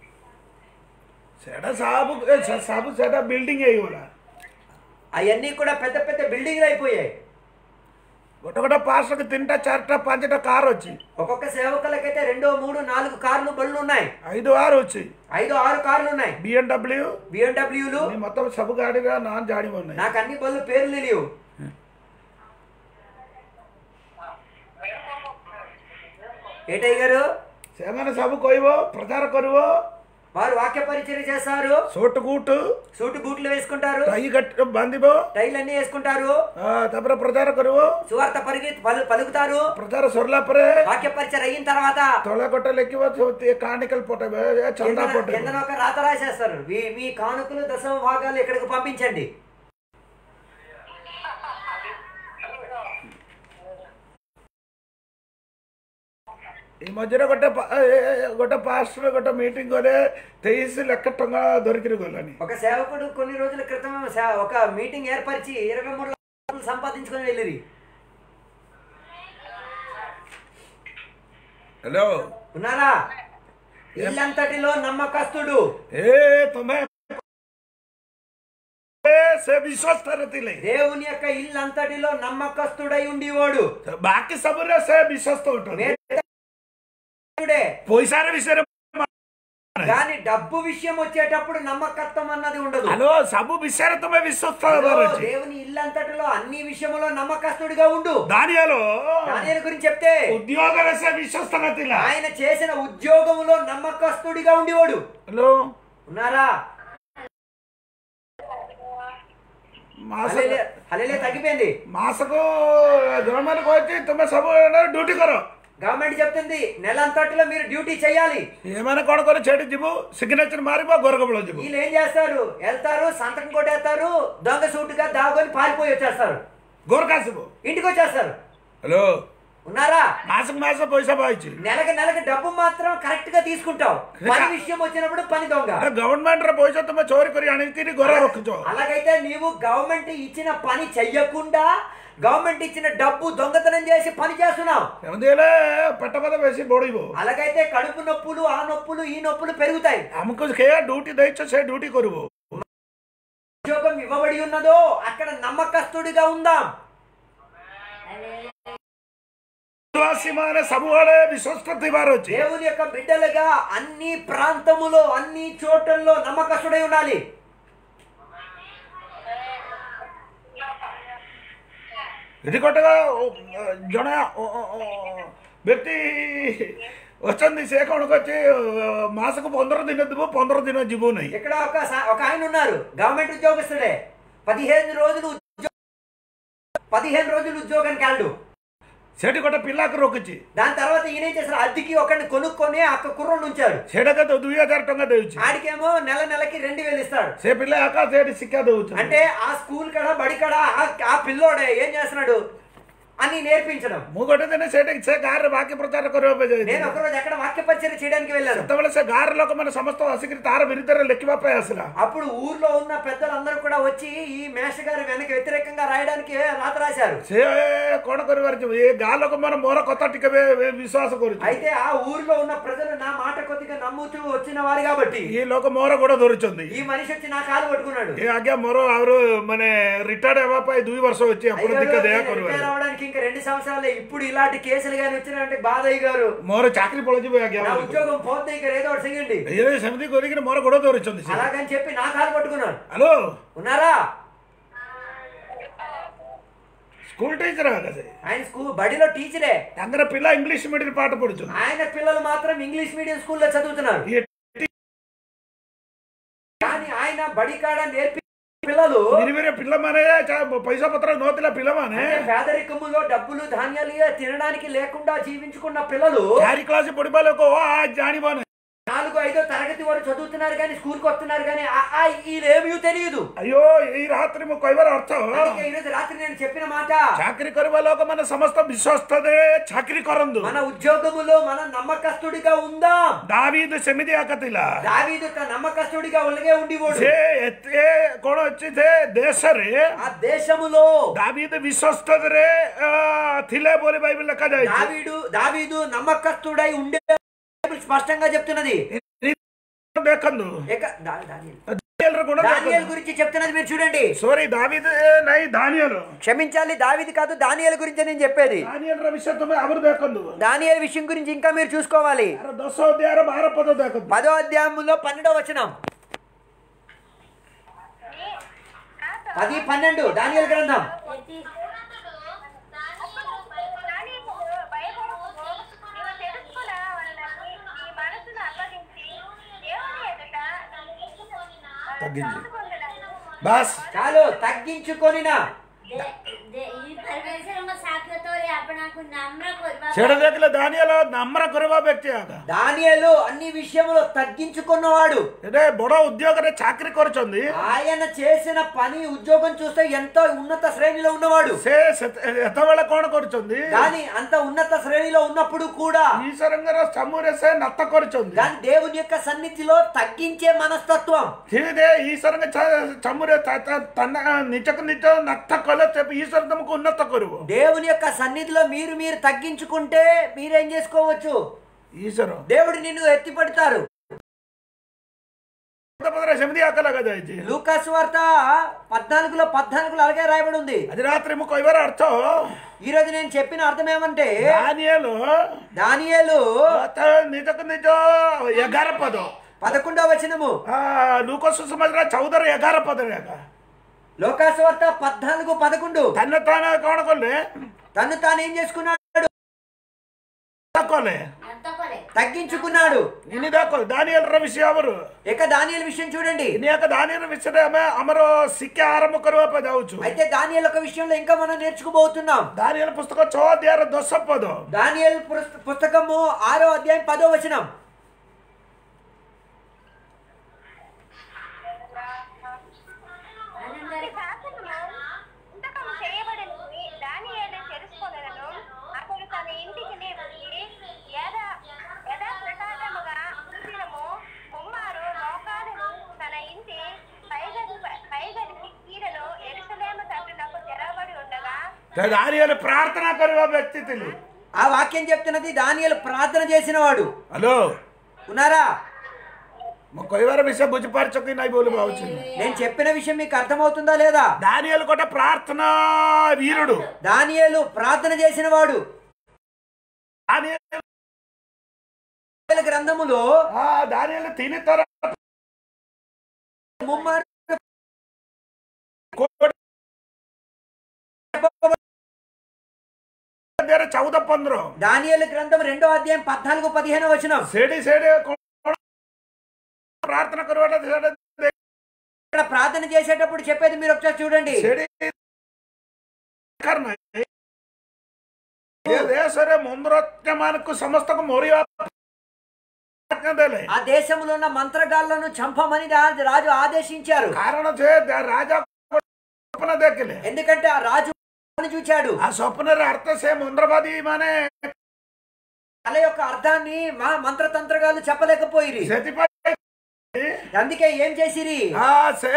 ସେଟା ସବୁ ଏ, ସେ- ସବୁ ସେଟା ବିଲ୍ଡିଂ ହେଇଗଲା అవన్నీ కూడా పెద్ద పెద్ద బిల్డింగ్లు అయిపోయాయి ଗୋଟେ ଗୋଟେ ପାର୍ସକୁ ତିନିଟା ଚାରିଟା ପାଞ୍ଚଟା କାର୍ ଅଛି ఒక్కొక్క సేవకులకైతే రెండో మూడు నాలుగు కార్లు బళ్ళు ఉన్నాయి ఐదు ఆరు ଅଛି ఐదు ఆరు కార్లు ఉన్నాయి బిఎండబ్ల్యూ బిఎండబ్ల్యూలు మొత్తం ସବୁ ଗାଡିର ନାଁ ଜାଣିବ ନାହିଁ నాకు అన్ని బళ్ళు పేర్లు తెలియవు ఏటయ్య గారు ସେମାନେ ସବୁ କହିବ ପ୍ରଚାର କରିବ వారు వాక్య పరిచర్య చేస్తారు ସୋଟ ଗୁଟ సూటు బూట్లు వేసుకుంటారు ଟାଇ ଗଟ ବାନ୍ଧିବ టైల్ అన్ని వేసుకుంటారు ఆ, ତାପରେ ପ୍ରଚାର କରିବ సువార్త పరిగి పలు పలుకుతారు ପ୍ରଚାର ସରିଲା ପରେ వాక్య పరిచయం అయిన తర్వాత ତଳେ ଗୋଟେ ଲେଖିବ କାଣିକଲ ପଠେଇବେ ଏ ଚନ୍ଦା కిందన ପଠେଇବ కిందన ఒక రాత రాసేస్తారు మీ మీ కానుకలు దశమ భాగాలు ఇక్కడికి పంపించండి ଏଇ ମଝିରେ ଗୋଟେ ପା- ଏ, ଏ, ଏ, ଗୋଟେ ପାଷ୍ଟର ଗୋଟେ ମିଟିଂ କଲେ ତେଇଶ ଲକ୍ଷ ଟଙ୍କା ଧରିକିରି ଗଲାଣି ఒక సేవకుడు కొన్ని రోజుల క్రితం సే- ఒక మీటింగ్ ఏర్పరిచి ఇరవై మూడు లక్షలు సంపాదించుకొని వెళ్ళిరి ହ୍ୟାଲୋ ఉన్నారా ఇల్లంతటిలో నమ్మకస్తుడు ଏ ତମେ ଏ, ସେ ବିଶ୍ୱସ୍ତରେ ଥିଲେ దేవుని యొక్క ఇల్లంతటిలో నమ్మకస్తుడై ఉండేవాడు ବାକି ସବୁରେ ସେ ବିଶ୍ୱସ୍ତ ଅଟନ୍ତି దేవుడే. ପଇସାର ବିଷୟରେ కానీ డబ్బు విషయం వచ్చేటప్పుడు నమ్మకత్వం అన్నది ఉండదు హలో సబు విషయాలు తుమ్మే విశ్వస్త వచ్చి దేవుని ఇల్లంతటిలో అన్ని విషయములో నమ్మకస్తుడిగా ఉండు దానియాలో దానియేలు గురించి చెప్తే ఉద్యోగరస విశ్వస్తనతిల ఆయన చేసిన ఉద్యోగములో నమ్మకస్తుడిగా ఉండేవాడు హలో ఉన్నారా మాస హల్లెలూయా. హల్లెలూయా తగ్గిపోయింది మాసకు గవర్నమెంట్ వచ్చి తుమ్మ సబు డ్యూటీ కరో గవర్నమెంట్ చెప్తుంది నెల అంతటిలో మీరు డ్యూటీ చేయాలి ఏమైనా కొనుక్కొని చెడు జిబు సిగ్నేచర్ మారిపో గొరగబులో జిబు వీళ్ళు ఏం చేస్తారు వెళ్తారు సంతకం కొట్టేస్తారు దొంగ సూటుగా దాగుకొని పారిపోయి వచ్చేస్తారు గోరకాసిబు ఇంటికి వచ్చేస్తారు హలో ఉన్నారా మాసకు మాసం పైసా బాయిచి నెలకి నెలకి డబ్బు మాత్రం కరెక్ట్ గా తీసుకుంటావు పని విషయం వచ్చినప్పుడు పని దొంగ గవర్నమెంట్ ర పైసా తుమ్మ చోరీ కొరి అణికి గొర్ర రొక్కుచో అలాగైతే నీవు గవర్నమెంట్ ఇచ్చిన పని చెయ్యకుండా గవర్నమెంట్ ఇచ్చిన డబ్బు దొంగతనం చేసి పని చేస్తున్నావు ఏమందేలే పట్టపద వేసి బోడిబో అలాగైతే కడుపు నొప్పులు ఆ నొప్పులు ఈ నొప్పులు పెరుగుతాయి हमको के ड्यूटी दैछ से ड्यूटी करबो ఉద్యోగం ఇవ్వబడి ఉన్నదో అక్కడ నమ్మకస్తుడిగా ఉందాం విశ్వాసి మానే ସବୁବେଳେ ବିଶ୍ୱସ୍ତ ଥିବାର ଅଛି దేవుని యొక్క బిడ్డలుగా అన్ని ప్రాంతములో అన్ని చోట్లలో నమ్మకస్తుడై ఉండాలి ଏଠି ଗୋଟେ ଜଣେ ବ୍ୟକ୍ତି ଅଛନ୍ତି ସେ କଣ କରୁଛି ମାସକୁ ପନ୍ଦର ଦିନ ଯିବୁ ପନ୍ଦର ଦିନ ଯିବୁ ନାହିଁ ఇక్కడ ఒక సా- ఒక ఆయన ఉన్నారు గవర్నమెంట్ ఉద్యోగస్తుడే పదిహేను రోజులు ఉద్యో- పదిహేను రోజులు ఉద్యోగానికి వెళ్ళడు ସେଠି ଗୋଟେ ପିଲାକୁ ରଖୁଛି దాని తర్వాత ఈయన ఏం చేశారు అద్దెకి ఒకరిని కొనుక్కొని అక్క కుర్రోడు ఉంచాడు ସେଟାକେ ଦୁଇ ହଜାର ଟଙ୍କା ଦେଉଛି ఆడికేమో నెల నెలకి రెండు వేలు ఇస్తాడు ସେ పిଲା ଏକା ସେଠି ଶିକ୍ଷା ଦଉଛି అంటే ఆ స్కూల్ కడ బడి కడ ఆ- ఆ పిల్లోడే ఏం చేస్తున్నాడు అని నేర్పించడం ମୁଁ ଗୋଟେ ଦିନ ସେଠି ସେ ଗାଁରେ ବାକି ପ୍ରଚାର କରିବା ପାଇଁ నేను ଯାଇଥିଲି ఒకరోజు అక్కడ వాక్య పరిచయం చేయడానికి వెళ్ళాను ସେତେବେଳେ ସେ ଗାଁର ଲୋକମାନେ ସମସ୍ତେ ଆସିକିରି ତାର ବିରୁଦ୍ଧରେ ଲେଖିବା ପାଇଁ ଆସିଲା అప్పుడు ఊర్లో ఉన్న పెద్దలందరూ కూడా వచ్చి ఈ మేష గారి వెనక వ్యతిరేకంగా రాయడానికి రాత రాశారు ସେ କଣ କରିବାର ଯିବ ଏ ଗାଁ ଲୋକମାନେ ମୋର କଥା ଟିକେ ବି- ବି ବିଶ୍ୱାସ କରୁଛି అయితే ఆ ఊర్లో ఉన్న ప్రజలు నా మాట కొద్దిగా నమ్ముతూ వచ్చిన వారు కాబట్టి ଏ ଲୋକ ମୋର ଗୋଡ ଧରୁଛନ୍ତି ఈ మనిషి వచ్చి నా కాలు పట్టుకున్నాడు ଏ ଆଜ୍ଞା ମୋର ଆହୁରି ମାନେ ରିଟାୟାର୍ଡ ହେବା ପାଇଁ ଦୁଇ ବର୍ଷ ଅଛି ଆପଣ అయ్యగారు, ଟିକେ ଦୟା నేను କରିବେ రిటైర్ అవడానికి ఇంకా రెండు సంవత్సరాలే ఇప్పుడు ఇలాంటి కేసులు కానీ వచ్చినాయంటే బాధ అయ్యారు ମୋର ଚାକିରି ପଳେଇଯିବ ଆଜ୍ଞା నా ఉద్యోగం పోతే ఇంకా ఏదో ఒకటి చెయ్యండి ଏ ସେମିତି କରିକିରି ମୋର ଗୋଡ ଧରୁଛନ୍ତି ସେ అలాగని చెప్పి నా కాలు పట్టుకున్నాడు ହ୍ୟାଲୋ ఉన్నారా ସ୍କୁଲ ଟିଚର ଆଜ୍ଞା ସେ ఆయన స్కూల్ బడిలో టీచరే ତାଙ୍କର ପିଲା ଇଂଲିଶ ମିଡିୟମ ପାଠ ପଢୁଛନ୍ତି ఆయన పిల్లలు మాత్రం ఇంగ్లీష్ మీడియం స్కూల్లో చదువుతున్నారు ଇଏ కానీ ఆయన బడి కాడ నేర్పి పిల్లలు ନିରିବିରେ ପିଲାମାନେ ଚା- ପଇସା ପତ୍ର ନଥିଲା ପିଲାମାନେ అంటే పేదరికములో డబ్బులు ధాన్యాలు ఇవే తినడానికి లేకుండా జీవించుకున్న పిల్లలు ଚାରି କ୍ଲାସ ପଢିବା ଲୋକ ଓ ଆ ଜାଣିବ ନାହିଁ నాలుగు ఐదో తరగతి వరకు చదువుతున్నారు కానీ స్కూల్కి వస్తున్నారు కానీ ఆ- ఆ వీళ్ళేమీ తెలియదు అయ్యో ఈ రాత్రి ମୁଁ କହିବାର ଅର୍ଥ అందుకే ఈరోజు రాత్రి నేను చెప్పిన మాట ଚାକିରି କରିବା ଲୋକମାନେ ସମସ୍ତ ବିଶ୍ୱସ୍ତରେ ଚାକିରି କରନ୍ତୁ మన ఉద్యోగములో మన నమ్మకస్తుడిగా ఉందాం ଦାବିଦ ସେମିତି ଆକା ଥିଲା దావీదు యొక్క నమ్మకస్తుడిగా ఉలగే ఉండిపోడు ସେ ଏତେ କଣ ଅଛି ସେ ଦେଶରେ ఆ దేశములో ଦାବିଦ ବିଶ୍ୱସ୍ତରେ ଆ, ଥିଲେ ବୋଲି ବାଇబଲ ଲେଖାଯାଇଛି దావీడు దావీదు నమ్మకస్తుడై ఉండే బైబిల్ స్పష్టంగా చెప్తున్నది ଦେଖନ୍ତୁ ఇక దా- దానియేలు. ଦାନିଏଲର ଗୁଣ దానియేలు గురించి చెప్తున్నది మీరు చూడండి ସରି ଦାବିଦ ନାଇଁ ଦାନିଏଲ క్షమించాలి దావీది కాదు దానియేలు గురించి నేను చెప్పేది ଦାନିଏଲର ବିଷୟ ତମେ ଆହୁରି ଦେଖନ୍ତୁ దానియేలు విషయం గురించి ఇంకా మీరు చూసుకోవాలి ତାର ଦଶ ଅଧ୍ୟାୟର ବାର ପଦ ଦେଖନ୍ତୁ పదో అధ్యాయంలో పన్నెండో వచనం పది పన్నెండు దానియేలు గ్రంథం ఎత్తి తగ్గించి ବାସ୍ చాలు తగ్గించుకొనినా ଦେ- ଦେ- ଇ ପରମେଶ୍ୱରଙ୍କ ସାକ୍ଷାତରେ ଆପଣଙ୍କୁ ନମ୍ର କରିବା ସେଟା ଦେଖିଲେ ଦାନିଏଲ ନାମ୍ର କରିବା ବ୍ୟକ୍ତି ଆକା దానియేలు అన్ని విషయములో తగ్గించుకున్నవాడు ଏଟେ ବଡ ଉଦ୍యోଗରେ ଚାକିରି କରିଛନ୍ତି ఆయన చేసిన పని ఉద్యోగం చూస్తే ఎంతో ఉన్నత శ్రేణిలో ఉన్నవాడు ସେ ସେତେ- ଏତେବେଳେ କଣ କରୁଛନ୍ତି కానీ అంత ఉన్నత శ్రేణిలో ఉన్నప్పుడు కూడా ଈଶ୍ୱରଙ୍କର ସମୂହରେ ସେ ନାତ କରିଛନ୍ତି కానీ దేవుని యొక్క సన్నిధిలో తగ్గించే మనస్తత్వం ଧୀରେ ଧୀରେ ଈଶ୍ୱରଙ୍କ ସମୂହରେ ନିଜକୁ ନିଜ ନାତ କଲେ ସେ ଈଶ୍ୱର ତମକୁ ଉନ୍ନତ କରିବ దేవుని యొక్క సన్నిధిలో మీరు మీరు తగ్గించుకుంటే మీరేం చేసుకోవచ్చు ଈଶ୍ୱର దేవుడు నిన్ను ఎత్తి పెడతారు ପଦରେ ସେମିତି ଆକା ଲଗାଯାଇଛି లూకాస్ వార్త పద్నాలుగులో పద్నాలుగులో అలాగే రాయబడి ఉంది ଆଜି ରାତିରେ ମୁଁ କହିବାର ଅର୍ଥ ఈ రోజు నేను చెప్పిన అర్థం ఏమంటే ଦାନିଏଲ దానియేలు ତା ନିଜକୁ ନିଜ ଏଗାର ପଦ పదకొండవ వచనము ಲೂಕೋಸ್ ಸಮಾಜ ಚೌದರ ಎಗಾರ ಪದರ್ಯಾಗ లోకాసువార్త పద్నాలుగు పదకొండు ತನ್ನ ತಾನ ಕಾಣಕೊಲ್ಲೆ తను తాను ఏం చేసుకున్నాడు ತಕ್ಕೊಲ್ಲೆ ఎంత కొలే తగ్గించుకున్నాడు ಇನ್ನಿದಾಕೋ ದಾನಿಯಲ್ರ ವಿಷಯ ಅವರು ఇక దానియల విషయం చూడండి ಇನ್ಯಾಕ ದಾನಿಯಲ ವಿಷಯ ಅಮರ ಸಿಕ್ಕೆ ಆರಂಭ ಕರುವ ಪದಾವುಚು అయితే దానియల ఒక విషయంలో ఇంకా మనం నేర్చుకోబోతున్నాం ದಾನಿಯಲ ಪುಸ್ತಕ ಚೋದ್ಯಾರ ದೊಸ್ಸಪ್ಪದು దానియల్ పుస్- పుస్తకము ఆరో అధ్యాయం పదో వచనం అందరి శాసనము ఇంతకము చేయబడినది దానియేలు తెలుసుకొనెను. అతడు తన ఇంటికి వచ్చి యథా యథా ప్రకారముగా అనుదినము కుమ్మారు లోకాలను తన ఇంటి పైగది పైగది కిటికీలను యెరూషలేము తట్టునకు తెరవబడి ఉండగా ದಾನಿಯಲ ಪ್ರಾರ್ಥನಾ ಕರುವ ವ್ಯಕ್ತಿ ತಿಳಿ ఆ వాక్యం చెప్తున్నది దానియలు ప్రార్థన చేసిన వాడు ಹಲೋ ఉన్నారా కొయ్యవార విషయం బుజ్జిపరచకు నై బోలు బావచ్చు నేను చెప్పిన విషయం మీకు అర్థమవుతుందా లేదా దానియలు కూడా ప్రార్థన వీరుడు దానియేలు ప్రార్థన చేసిన వాడు దానియేలు దానియేలు గ్రంథములో ఆ దానియలు తిని తర ముమ్మారు చౌద పంద్రు దానియేలు గ్రంథం రెండో అధ్యాయం పద్నాలుగు పదిహేను వచనం సేడి సేడి ప్రార్థన కరువాట ఇక్కడ ప్రార్థన చేసేటప్పుడు చెప్పేది మీరు ఒకసారి చూడండి సేడి కర్ణ దేశరే ముందరత్యమానకు సమస్తకు మొరియా ఆ దేశంలో ఉన్న మంత్రగాళ్లను చంపమని రా- రాజు ఆదేశించారు కారణ చే రాజా స్వప్న దక్కలే ఎందుకంటే ఆ రాజు చూచాడు ఆ స్వప్నర అర్థ సే ముంద్రబాది మానే కళ యొక్క అర్థాన్ని మా మంత్రతంత్రగాళ్ళు చెప్పలేకపోయిరి సతిపై అందుకే ఏం చేసిరి ಆ ಸೇ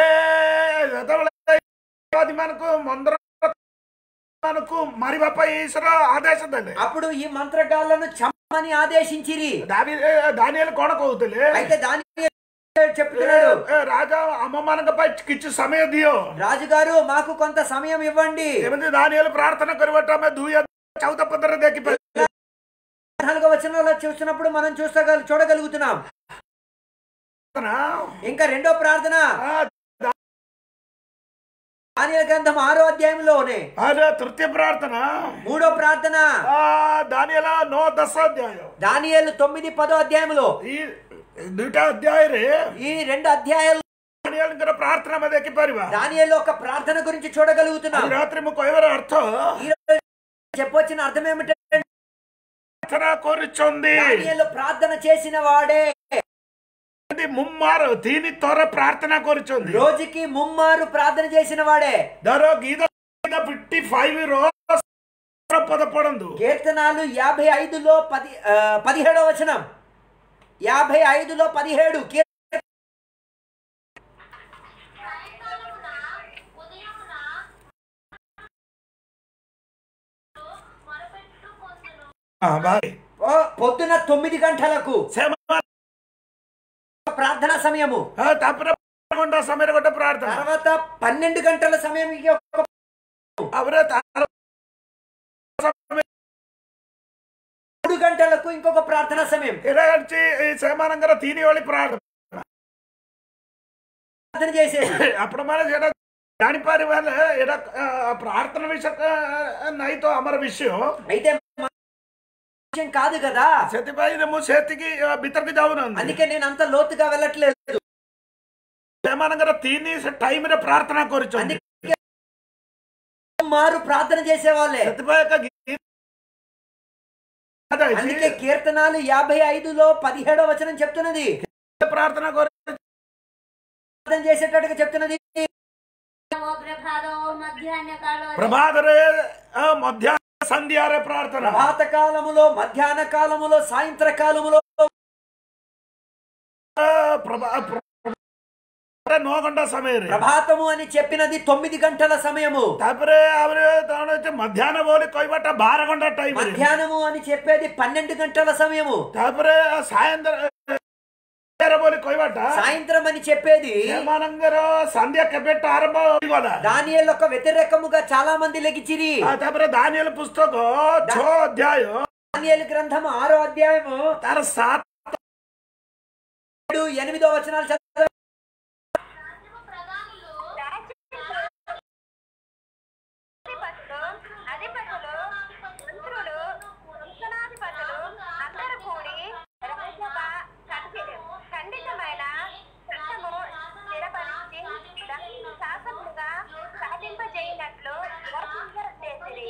ಅದು మనకు ముందర మనకు మరి బాప ఈశ్వర ఆదేశದಲ್ಲಿ అప్పుడు ఈ మంత్రగాళ్లను చంపమని ఆదేశించిరి దాని దానిಯಲ್ಲಿ కొనకు అవుతలే అయితే దాని చెప్తున్నాడు రాజా అమ్మమ్మనక పై కిచ్చు సమయ దియో రాజుగారు మాకు కొంత సమయం ఇవ్వండి ఏమంది దానిಯಲ್ಲಿ ప్రార్థన కరువట మే దూయ చౌత పదర దేకి నాలుగో వచనంలో చూస్తున్నప్పుడు మనం చూస్తగల చూడగలుగుతున్నాం ఇంకా రెండో ప్రార్థన దానియల గ్రంథం ఆరో అధ్యాయంలోనే అదే తృతీయ ప్రార్థన మూడో ప్రార్థన ఆ దానియల నో దశ అధ్యాయం దానియేలు తొమ్మిది పదో అధ్యాయంలో ఈ దుట అధ్యాయ రే ఈ రెండు అధ్యాయాలు దానియల ప్రార్థన మీద ఎక్కి పరివా దానియేలు ఒక ప్రార్థన గురించి చూడగలుగుతున్నాం అది రాత్రి ముక్కు ఎవరు అర్థం ఈ రోజు చెప్పొచ్చిన అర్థం ఏమిటంటే ప్రార్థన కోరుచుంది దానియేలు ప్రార్థన చేసిన వాడే ఇది ముమ్మారు దీని త్వర ప్రార్థన కోరుచుంది రోజుకి ముమ్మారు ప్రార్థన చేసిన వాడే దరో గీత ఫిఫ్టీ ఫైవ్ రోజు పదపడందు కీర్తనాలు యాభై ఐదులో పది ఆ, పదిహేడో వచనం యాభై ఐదులో పదిహేడు కీర్- సాయంకాలమున ఉదయమున మొరపెట్టుకొందును ఓ, పొద్దున తొమ్మిది గంటలకు ప్రార్థన సమయము తప్పన సమయ కొట్ట ప్రార్థన తర్వాత పన్నెండు గంటల సమయం ఒక అవరే మూడు గంటలకు ఇంకొక ప్రార్థన సమయం ఇలాంటి సేమానంగా తీని వాళ్ళి ప్రార్థన ప్రార్థన చేసేది అప్పుడు మన జడ జానిపారి వాళ్ళ ఎడ ప్రార్థన విషయ నైతో అమర విషయం అయితే మన విషయం కాదు కదా సతిపై చేతికి బిత్తరికి జావునంది అందుకే నేను అంత లోతుగా వెళ్ళట్లేదు సేమానంగా తీని టైం ప్రార్థన కోరుచుంది అందుకే మారు ప్రార్థన చేసే వాళ్ళే సతిపై అందుకే కీర్తనాలు యాభై ఐదులో పదిహేడో వచనం చెప్తున్నది ప్రార్థన కోరు ప్రార్థన చేసేటట్టుగా చెప్తున్నది ఓ ప్రభాదో మధ్యాహ్న కాలం ప్రభాతరే ఆ, మధ్యాహ్న సంధ్యారే ప్రార్థన ప్రభాత కాలములో మధ్యాహ్న కాలములో సాయంత్ర కాలములో ಆ, ಪ್ರಭಾ ಪ್ರ- ನೋ ಗಂಟ ಸಮಯ ರೀ ప్రభాతము అని చెప్పినది తొమ్మిది గంటల సమయము ತಾಪರೆ ಅವ್ರು ತಾನು వచ్చి మధ్యాహ్న పోలి కొయ్యబట్ట బార గంట టైం ರೀ మధ్యాహ్నము అని చెప్పేది పన్నెండు గంటల సమయము ತಾಪರೆ ಸಾಯಂತ್ರ పోలి కొయ్యబట్ట సాయంత్రం అని చెప్పేది ಹೇಮಾನಂಗರ ಸಂಧ್ಯಾ ಕೆಬ್ಬೆಟ್ಟ ಆರಂಭ ಹೋಗೋದ దానియేలు ఒక వ్యతిరేకముగా చాలా మంది లెగిచిరి ತಾಪರೆ ದಾನಿಯಲ್ ಪುಸ್ತಕ ಛೋ ಅಧ್ಯಾಯ దానియేలు గ్రంథం ఆరో అధ్యాయము ತಾರ ಸಾತ್ ఏడు ఎనిమిదో వచనాలు చదవండి. అధిపతులు అధిపతులు మంత్రులు వంశనాధిపతులు అందరూ కూడి రాజ్యసభ కమిటీలు ఖండితమైన చట్టము స్థిరపరిచి దాన్ని శాసనముగా సాధింపజేయనట్లు యోచింపజేసిరి.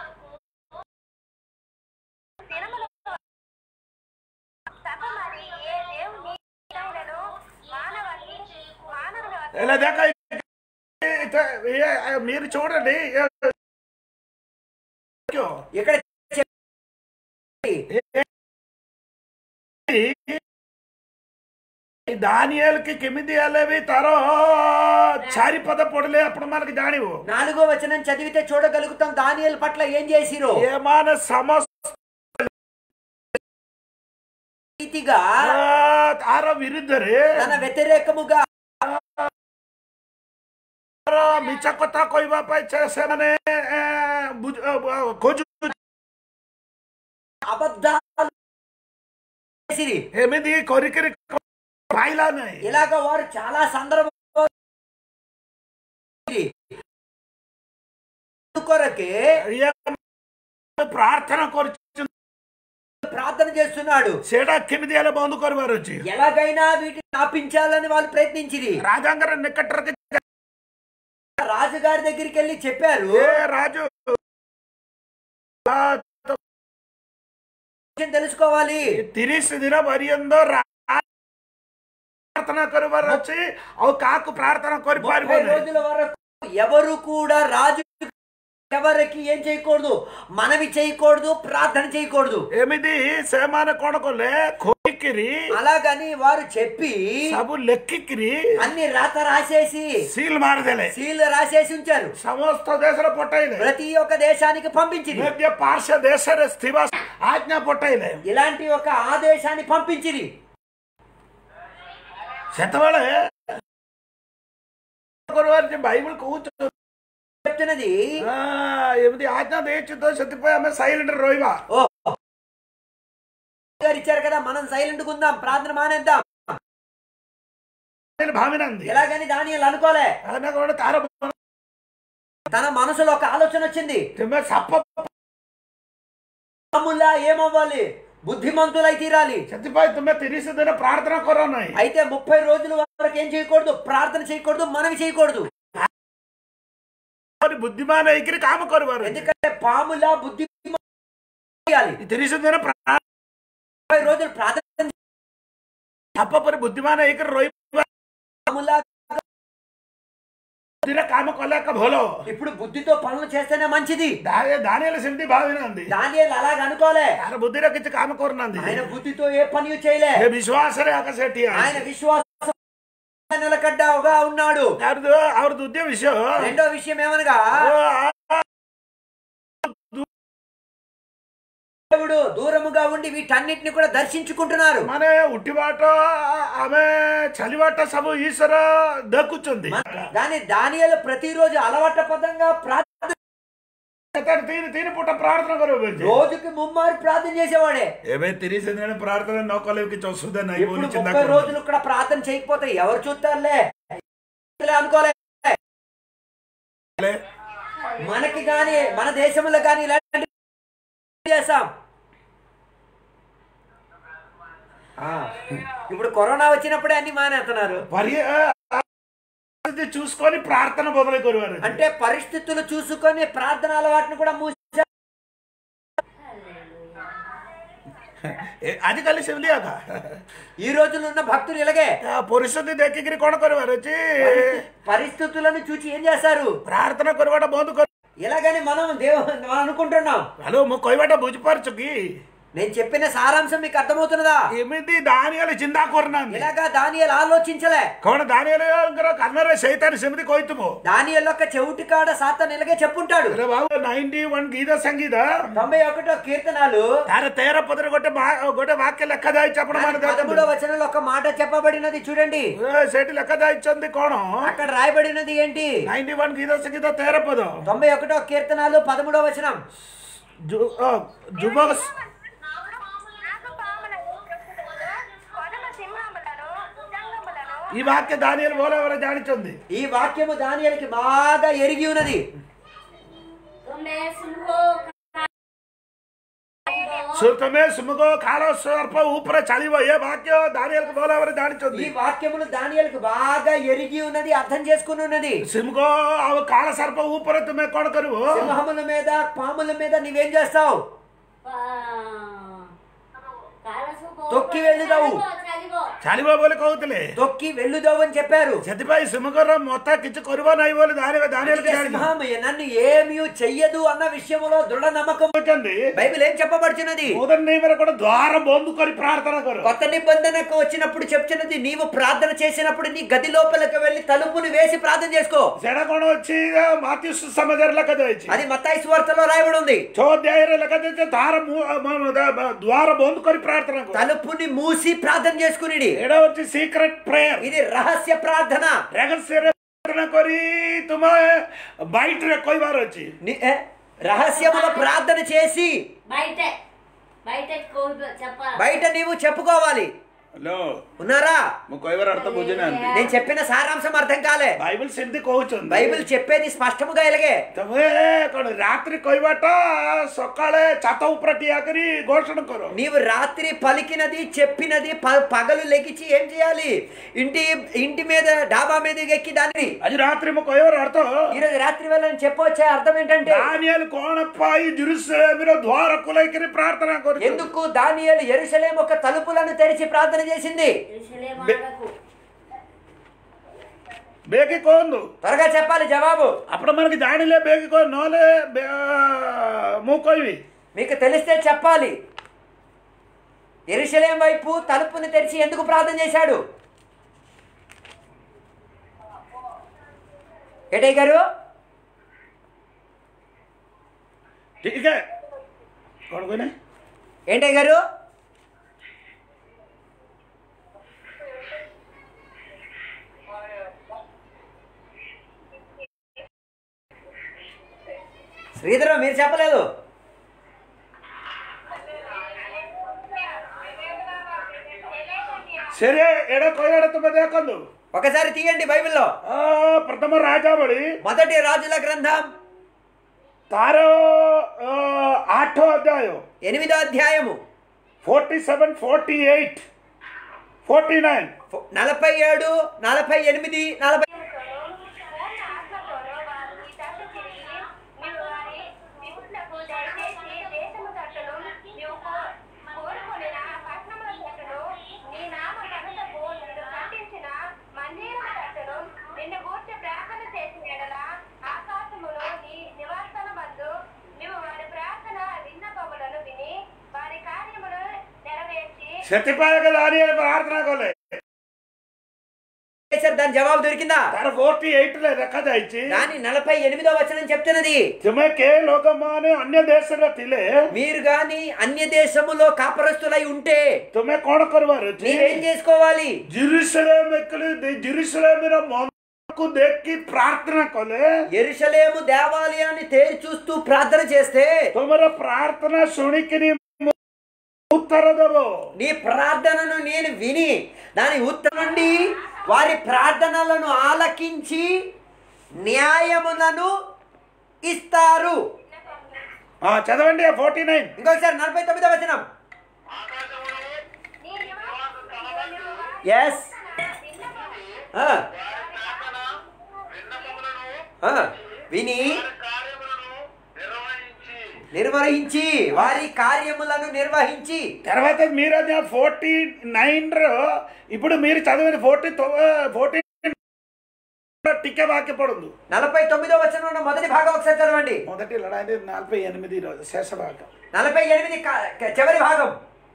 దినములలో సభ మరి ఏ దేవుని నిర్ణయాలను మానవాళి మానవుని ఇలా దేక మీరు చూడండి ఇక్కడ దానియాలకి కిమిది అలేవి తరో చారి పద పొడలే అప్పుడు మనకి దానివు నాలుగో వచనం చదివితే చూడగలుగుతాం దానియల్ పట్ల ఏం చేసిరో ఏమాన సమస్త రీతిగా ತಾರ ವಿರುದ್ಧರೇ తన వ్యతిరేకముగా మిచకొత కొయ్యా పై చేసేమనే కొంచెం అబద్ధాలు చేసిరి ఎనిమిది కొరికిరి పాయిలానే ఇలాగ వారు చాలా సందర్భం కొరకే ప్రార్థన కొరిచి ప్రార్థన చేస్తున్నాడు సేడా కిమిది ఎలా బంధు కొరివారు వచ్చి ఎలాగైనా వీటిని ఆపించాలని వాళ్ళు ప్రయత్నించిరి రాజాంగర నిక్కట్రకి రాజుగారి దగ్గరికి వెళ్ళి చెప్పారు ఏ రాజు ఆ, విషయం తెలుసుకోవాలి తిరిసి దిన పర్యందో ప్రార్థన కొరివారు వచ్చి అవు కాకు ప్రార్థన కొరి ముప్పై పారిపోయి రోజుల వరకు ఎవరు కూడా రాజు ఎవరికి ఏం చేయకూడదు మనవి చేయకూడదు ప్రార్థన చేయకూడదు ఎనిమిది సేమాన కొడకొలే కొరికిరి అలాగని వారు చెప్పి సబు లెక్కికిరి అన్ని రాత రాసేసి సీల్ మారదలే సీల్ రాసేసి ఉంచారు సమస్త దేశర పొట్టయిలే ప్రతి ఒక్క దేశానికి పంపించింది మధ్య పార్శ్వ దేశర స్థివ ఆజ్ఞ పొట్టయిలే ఇలాంటి ఒక ఆదేశాన్ని పంపించిరి ସେତେବେଳେ କରିବାର ବାଇବଲ କହୁଛୁ చెప్తున్నది ଆ, ଏମିତି ଆଜ୍ଞା ଦେଇଛୁ ତ ସେଥିପାଇଁ ଆମେ ସାଇଲେଣ୍ଟରେ ରହିବା ఓ గారు ఇచ్చారు కదా మనం సైలెంట్ ఉందాం ప్రార్థన మానేద్దాం అని భావినంది ఎలాగని దాని అనుకోలే ఆయన కూడా తార తన మనసులో ఒక ఆలోచన వచ్చింది ତୁମେ ସାପ మామూలా ఏమవ్వాలి బుద్ధిమంతులై తీరాలి ସେଥିପାଇଁ ତୁମେ ତିରିଶ ଦିନ ପ୍ରାର୍ଥନା କର ନାହିଁ అయితే ముప్పై రోజుల వరకు ఏం చేయకూడదు ప్రార్థన చేయకూడదు మనవి చేయకూడదు ଆହୁରି ବୁଦ୍ଧିମାନ ହେଇକିରି କାମ କରିବାର ଅଛି। ఎందుకంటే పాములా బుద్ధి చేయాలి ఈ ତିରିଶ ଦିନ ପ୍ରା- ముప్పై రోజులు ప్రార్థన ସାପ ପରି ବୁଦ୍ଧିମାନ ହେଇକିରି ରହିବା పాములా ବୁଦ୍ଧିରେ କାମ କଲେ ଏକ ଭଲ ఇప్పుడు బుద్ధితో పనులు చేస్తేనే మంచిది దా- దానిଏଲ ସେମିତି ଭାବିନାହାନ୍ତି దానియేలు అలాగ అనుకోలే ତାର ବୁଦ୍ଧିରେ କିଛି କାମ କରୁନାହାନ୍ତି ఆయన బుద్ధితో ఏ పని చేయలే ଏ ବିଶ୍ୱାସରେ ଆଗ ସେ ଠିଆ ఆయన విశ్వాసం నిలకడ్డావుగా ఉన్నాడు ಅವ್ರದ್ದು ಅವ್ರದ್ದು ಉದ್ಯ ವಿಷಯ రెండో విషయం ఏమనగా దేవుడు దూరముగా ఉండి వీటన్నిటిని కూడా దర్శించుకుంటున్నారు ମାନେ ଉଠିବାଟ ଆମେ ଚାଲିବାଟା ସବୁ ଈଶ୍ୱର ଦେଖୁଛନ୍ତି కానీ దానియేలు ప్రతిరోజు అలవాట పదంగా ప్రార్థన ତାର ତିନି ତିନି ପୁଟ ପ୍ରାର୍ଥନା କରିବ ବୋଲି రోజుకి ముమ్మారు ప్రార్థన చేసేవాడే ଏବେ ତିରିଶ ଦିନ ପ୍ରାର୍ଥନା ନ କଲେ କିଛି ଅସୁବିଧା ନାହିଁ ఇప్పుడు ବୋଲି ଚିନ୍ତା ముప్పై କର రోజులు కూడా ప్రార్థన చేయకపోతే ఎవరు చూస్తారులే అనుకోలే మనకి గాని మన దేశంలో గాని ఇలాంటి చేస్తాం ఆ, ఇప్పుడు కరోనా వచ్చినప్పుడే అన్ని మానేస్తున్నారు పరి పరిస్థితి చూసుకొని ప్రార్థన మొదలు కొరివారు అంటే పరిస్థితులు చూసుకొని ప్రార్థన అలవాటును కూడా మూసి ଆଜି କାଲି ସେମିତି ଆକା ఈ రోజుల్లో ఉన్న భక్తులు ఇలాగే ପରିସ୍ଥିତି ଦେଖିକିରି କ'ଣ କରିବାର ଅଛି పరిస్థితులను చూసి ఏం చేస్తారు ପ୍ରାର୍ଥନା କରିବାଟା ବନ୍ଦ କରି ఇలాగని మనం దేవు మనం అనుకుంటున్నాం ହ୍ୟାଲୋ ମୁଁ କହିବାଟା ବୁଝିପାରୁଛୁ କି నేను చెప్పిన సారాంశం మీకు అర్థమవుతున్నదా ଏମିତି ଦାନିଆଲ ଚିନ୍ତା କରୁନାହାନ୍ତି ఇలాగా దానియలు ఆలోచించలే କ'ଣ ଦାନିଆଲଙ୍କର କାନରେ ସେଇତାରେ ସେମିତି କହିଥିବ దానియల్ యొక్క చెవిటి కాడ సాతాన్ ఇలాగే చెప్పుంటాడు ଆରେ ବାବୁ ନାଇଣ୍ଟି ୱାନ୍ ଗୀତ ସଙ୍ଗୀତ తొంభై ఒకటో కీర్తనాలు ତାର ତେର ପଦରେ ଗୋଟେ ମା- ଗୋଟେ ବାକ୍ୟ ଲେଖାଯାଇଛି ଆପଣ ମାନେ పదమూడో వచనంలో ఒక మాట చెప్పబడినది చూడండి ସେଇଠି ଲେଖାଯାଇଛନ୍ତି କ'ଣ అక్కడ రాయబడినది ఏంటి ନାଇଣ୍ଟି ୱାନ୍ ଗୀତ ସଙ୍ଗୀତ ତେର ପଦ తొంభై ఒకటో కీర్తనాలు పదమూడో వచనం ଯୁ- ଅ, ଯୁବକ నాగపాములను కొదమ సింహములను ఈ వాక్య దానియలు పోలేవర జానిచుంది ఈ వాక్యము దానియలకి బాగా ఎరిగి ఉన్నది ତୁମେ ଶୁଣିବ సుతమే సుముగో కాలో సర్ప ఊపర చలివ ఏ వాక్య దానియలకు పోలేవర జానిచుంది ఈ వాక్యములు దానియలకు బాగా ఎరిగి ఉన్నది అర్థం చేసుకుని ఉన్నది సిముగో అవి కాల సర్ప ఊపర తుమే కొడ కరువు సింహముల మీద పాముల మీద నీవేం చేస్తావు తొక్కి వెళ్ళుదావు. ଚାଲିବ చలివ బోలి కౌతులే తొక్కి వెళ్ళుదావు అని చెప్పారు ସେଥିପାଇଁ ସିମକର ମତା କିଛି କରିବ ନାହିଁ ବୋଲି దాని దానియలకు అందుకే సింహం నన్ను ఏమీ చెయ్యదు అన్న విషయంలో దృఢ నమ్మకం ଜାଣିଛନ୍ତି బైబిల్ ఏం చెప్పబడుచున్నది ମୋଦନ ନେଇବାର ଗୋଟେ ଦ୍ୱାର ବନ୍ଦ କରି ପ୍ରାର୍ଥନା କର కొత్త నిబంధనకు వచ్చినప్పుడు చెప్తున్నది నీవు ప్రార్థన చేసినప్పుడు నీ గది లోపలికి వెళ్ళి తలుపుని వేసి ప్రార్థన చేసుకో ସେଟା କଣ ଅଛି ମାତି ସୁସମାଚାର ଲେଖାଯାଇଛି అది మత్తాయి సువార్తలో రాయబడి ఉంది ଛଅ ଅଧ୍ୟାୟରେ ଲେଖାଯାଇଛି ଦ୍ୱାର ମୁ- ମ- ମ- ଦ୍ୱାର ବନ୍ଦ କରି ପ୍ରାର୍ଥନା କର తలుపుని మూసి ప్రార్థన చేసుకుని ଏଇଟା ହଉଛି ସିକ୍ରେଟ ପ୍ରେୟର ఇది రహస్య ప్రార్థన ରହସ୍ୟରେ ପ୍ରାର୍ଥନା କରି ତୁମେ ବାଇଟରେ କହିବାର ଅଛି ని- ఏ? రహస్యములో ప్రార్థన చేసి బయట బయట కోల్ప చెప్పాలి బయట నీవు చెప్పుకోవాలి ହ୍ୟାଲୋ ఉన్నారా ମୁଁ କହିବାର ଅର୍ଥ ବୁଝିନାହାନ୍ତି నేను చెప్పిన సారాంశం అర్థం కాలే ବାଇବଲ ସେମିତି କହୁଛନ୍ତି బైబిల్ చెప్పేది స్పష్టముగా ఎలాగే ତମେ କଣ ରାତ୍ରି କହିବାଟା ସକାଳେ ଛାତ ଉପରେ ଠିଆ କରି ଘୋଷଣା କର నీవు రాత్రి పలికినది చెప్పినది ప- పగలు లెగిచి ఏం చేయాలి ఇంటి ఇంటి మీద డాబా మీద ఎక్కి దాన్ని ଆଜି ରାତ୍ରି ମୁଁ କହିବାର ଅର୍ଥ ఈరోజు రాత్రి వేళ నేను చెప్పొచ్చే అర్థం ఏంటంటే ଦାନିଏଲ କଣ ପାଇଁ ଜେରୁସଲେମର ଦ୍ୱାର ଖୋଲାଇକରି ପ୍ରାର୍ଥନା କରୁଛି ఎందుకు దానియేలు ఎరుసలేం ఒక తలుపులను తెరిచి ప్రార్థన చేసింది మాటకు ବେଗି କୁହନ୍ତୁ త్వరగా చెప్పాలి జవాబు ଆପଣମାନେ ଜାଣିଲେ ବେଗି କହ ନହେଲେ ବେ- ମୁଁ କହିବି మీకు తెలిస్తే చెప్పాలి ఎరుసలేం వైపు తలుపుని తెరిచి ఎందుకు ప్రార్థన చేశాడు ఏటయ్య గారు ଠିକ ହେ କଣ କହିଲେ ఏంటయ్య గారు శ్రీధరం మీరు చెప్పలేదు సరే ఎడ କହିବାଟା ତୁମେ ଦେଖନ୍ତୁ ఒకసారి తీయండి బైబిల్లో ଆ, ପ୍ରଥମ ରାଜାବଳୀ మొదటి రాజుల గ్రంథం ତାର ଅ, ଆଠ ଅଧ୍ୟାୟ ఎనిమిదో అధ్యాయము forty seven forty eight forty nine నలభై ఏడు నలభై ఎనిమిది నలభై పూర్ణ ఆత్మతోనూ వారు నీ తట్టు తిరిగి నీవు వారి విముట్లకు దయచేసి దేశము తట్టును నీవు కో- కోరుకొనిన పట్టణముల తట్టును నీ నామ ఘనతకు నిన్ను ఖండించిన మందిరము తట్టును నిన్ను గూర్చి ప్రార్థన చేసిన ఎడల ఆకాశములో నీ నివాసనమందు నీవు వారి ప్రార్థన విన్నపములను విని వారి కార్యములు నెరవేర్చి ସେଥିପାଇଁ దాని ପ୍ରାର୍ଥନା କଲେ చేశారు, దాని జవాబు దొరికిందా ତାର ଫୋର୍ଟି ଏଇଟରେ ଦେଖାଯାଇଛି దాని నలభై ఎనిమిదో వచనం చెప్తున్నది ତୁମେ କେ ଲୋକମାନେ ଅନ୍ୟ ଦେଶରେ ଥିଲେ మీరు గాని అన్య దేశములో కాపరస్తులై ఉంటే ତୁମେ କଣ କରିବାର ଅଛି మీరేం చేసుకోవాలి ଜିରୁସଲେମ ଜିରୁସଲେମର ମନକୁ ଦେଖି ପ୍ରାର୍ଥନା କଲେ ఎరుషలేము దేవాలయాన్ని తేరి చూస్తూ ప్రార్థన చేస్తే ତୁମର ପ୍ରାର୍ଥନା ଶୁଣିକିରି ମୁଁ ଉତ୍ତର ଦେବ నీ ప్రార్థనను నేను విని దాని ఉత్తరం నుండి వారి ప్రార్థనలను ఆలకించి న్యాయములను ఇస్తారు ఆ, చదవండి ఫోర్టీ నైన్ ఇంకొకసారి నలభై తొమ్మిదో వచనం నీ నివాస స్థలమందు ఎస్ విని నిర్వహించి వారి కార్యములను నిర్వహించి తర్వాత మీరు అది ఫోర్టీ నైన్ ఇప్పుడు మీరు చదివిన ఫోర్టీ ఫోర్టీ టిక్క వాక్య పడుంది నలభై తొమ్మిదో వచనం మొదటి భాగం ఒకసారి చదవండి మొదటి లడాయి నలభై ఎనిమిది రోజు శేష భాగం నలభై ఎనిమిది కా- క- చివరి భాగం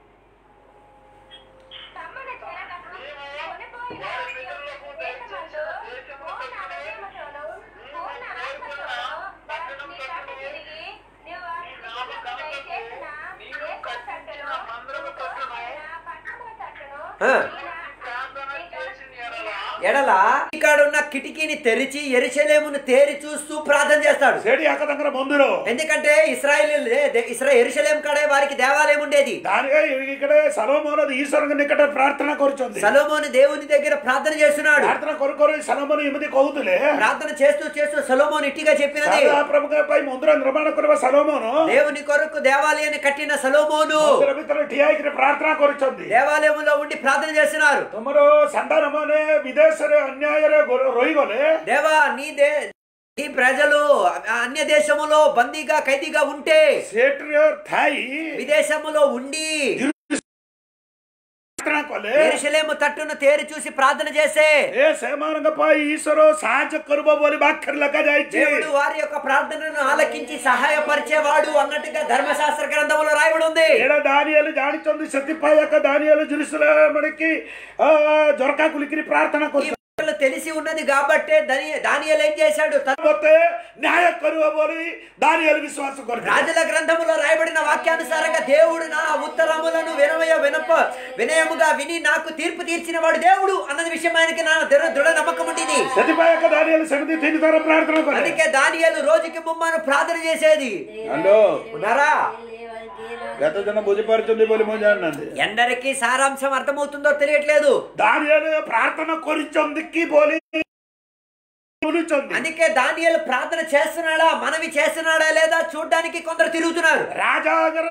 తమ్ముడు చేరటకు కొనిపోయిన దేశమందు పూర్ణ హృదయముతోనూ, పూర్ణ ఆత్మతోనూ వారు నీ తట్టు తిరిగి నీవు వారి విముట్లకు దయచేసిన దేశము తట్టును, నీవు కోరుకొనిన పట్టణముల తట్టును, ఆ. నీ నా- నీ ఘన- ఎడల ఈ ఇంటికాడ ఉన్న కిటికీని తెరిచి ఎరిశలేమును తేరి చూస్తూ ప్రార్థన చేస్తాడు సేడి అక్క దగ్గర మందిరం ఎందుకంటే ఇస్రాయల్ ఇస్రా ఎరుషలేం కాడే వారికి దేవాలయం ఉండేది దానిగా ఇక్కడ సలోమోనది ఈశ్వరుని నికట ప్రార్థన కొరుచుంది సలోమోను దేవుని దగ్గర ప్రార్థన చేస్తున్నాడు ಪ್ರಾರ್ಥನಾ ಕೊರಕೊರು ಸಲಮನು ಇಮದಿ ಕೌತುಲೆ ప్రార్థన చేస్తూ చేస్తూ సలోమోను ఇట్టిగా చెప్పినది ಪ್ರಮುಖ ಪೈ ಮಂದಿರ ನಿರ್ಮಾಣ ಕೊರುವ ಸಲೋಮನು దేవుని కొరకు దేవాలయాన్ని కట్టిన సలోమోను ಮಂದಿರ ಭಿತರ ಠಿಯಾಗಿ ಪ್ರಾರ್ಥನಾ ಕೊರುಚಂದಿ దేవాలయంలో ఉండి ప్రార్థన చేస్తున్నారు ತುಮರು ಸಂತಾನಮನೆ ವಿದೇಶರೆ ಅನ್ಯಾಯರೆ ರೊಯ್ಗೊಲೆ దేవా నీ దే ఈ ప్రజలు అన్య దేశములో బందీగా ఖైదీగా ఉంటే ಸೇಟ್ರಿಯರ್ ಥಾಯಿ విదేశములో ఉండి ಪ್ರಾರ್ಥನಾ ಕೊಲೆ ఎరుషలేము తట్టును తేరి చూసి ప్రార్థన చేసే ఏ సేమానంగప్ప ఈశ్వరు సాహాଯ୍య కరుబ బోలి బాక్కర్ లెక్క జాయిచ్చి దేవుడు వారి యొక్క ప్రార్థనను ఆలకించి సహాయపరిచేవాడు అన్నట్టుగా ధర్మశాస్త్ర గ్రంథంలో రాయబడి ఉంది ఏడ దానియాలు జాడిచొంది సతిపాయక దానియాలు జురుసుల మనకి ఆ, జొరకా కులికిరి ప్రార్థన ఈ కొరు మాటలు తెలిసి ఉన్నది కాబట్టే దాని దానియలు ఏం చేశాడు తన ಮತ್ತೆ ನ್ಯಾಯ ಕರುವ ಬೋಲಿ ದಾನಿಯಲ್ಲಿ ವಿಶ್ವಾಸ ಕೊರತೆ రాజుల గ్రంథములో రాయబడిన వాక్యానుసారంగా దేవుడు నా ఉత్తరములను వినవయ వినప వినయముగా విని నాకు తీర్పు తీర్చిన వాడు దేవుడు అన్నది విషయం ఆయనకి నా దృఢ దృఢ నమ్మకం ఉండేది సతిపాయక దానియాలు సమితి తిని తర ప్రార్థన కొరతే అందుకే దానియలు రోజుకి ముమ్మను ప్రార్థన చేసేది హలో ఉన్నారా గత జన భుజపరుచుంది బోలి మోజానంది ఎందరికీ సారాంశం అర్థమవుతుందో తెలియట్లేదు దానియాలు ప్రార్థన కొరిచొందికి బోలి పిలుచుంది అందుకే దానియలు ప్రార్థన చేస్తున్నాడా మనవి చేస్తున్నాడా లేదా చూడడానికి కొందరు తిరుగుతున్నారు రాజాగర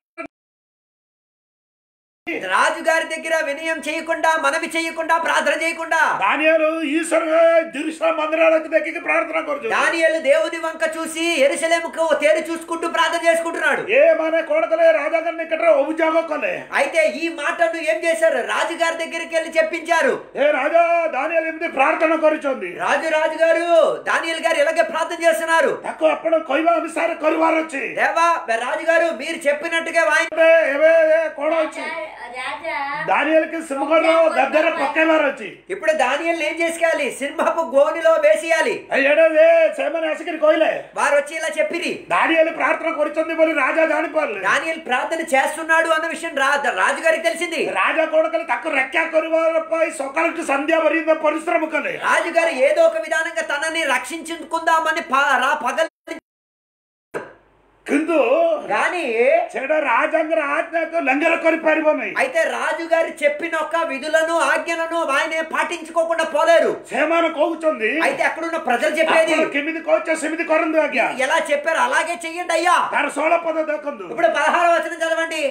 రాజుగారి దగ్గర వినయం చేయకుండా మనవి చేయకుండా ప్రార్థన చేయకుండా దానియాలు ఈశ్వర దిరుష మందిరాలకు దగ్గరికి ప్రార్థన కొరచు దానియలు దేవుని వంక చూసి ఎరుసలేముకు తేరు చూసుకుంటూ ప్రార్థన చేసుకుంటున్నాడు ఏ మన కొడకలే రాజాగారిని ఇక్కడ ఒబుజాగొక్కలే అయితే ఈ మాటను ఏం చేశారు రాజుగారి దగ్గరికి వెళ్ళి చెప్పించారు ఏ రాజా దానియాలు ఎనిమిది ప్రార్థన కొరిచుంది రాజు రాజు గారు దానియల్ గారు ఇలాగే ప్రార్థన చేస్తున్నారు తక్కువ అప్పుడు కొయ్య అనుసార కొరివారు వచ్చి దేవా రాజుగారు మీరు చెప్పినట్టుగా ఆయన అంటే ఏవే కోడ వచ్చి రాజా దానియాలకి సింహగొర్ర దగ్గర పక్కేవారు వచ్చి ఇప్పుడు దానియల్ ఏం చేసుకోవాలి సింహపు గోనిలో వేసేయాలి ఏడవే సేమని అసగిరి కోయిలే వారు వచ్చి ఇలా చెప్పిరి దానియాలు ప్రార్థన కొరిచుంది బోలి రాజా దానిపాలి దానియల్ ప్రార్థన చేస్తున్నాడు అన్న విషయం రా రాజుగారికి తెలిసింది రాజా కొడుకలు తక్కువ రెక్క కొరివారపై సొక్కలకు సంధ్య వరింద పరిశ్రమ కలే రాజుగారు ఏదో ఒక విధానంగా తనని రక్షించుకుందామని ప- రా పగలు కిందు కానీ చెడ రాజాంగర ఆజ్ఞకు లంగర కొరి పారిపోయి అయితే రాజుగారు చెప్పిన ఒక విధులను ఆజ్ఞలను ఆయన పాటించుకోకుండా పోలేరు సేమాన కోగుచుంది అయితే అక్కడున్న ప్రజలు చెప్పేది అప్పుడు కిమిది కోచ సిమిది కొరందు ఆజ్ఞ ఎలా చెప్పారు అలాగే చెయ్యండి అయ్యా తన సోళ పద దక్కందు ఇప్పుడు పదహార వచనం చదవండి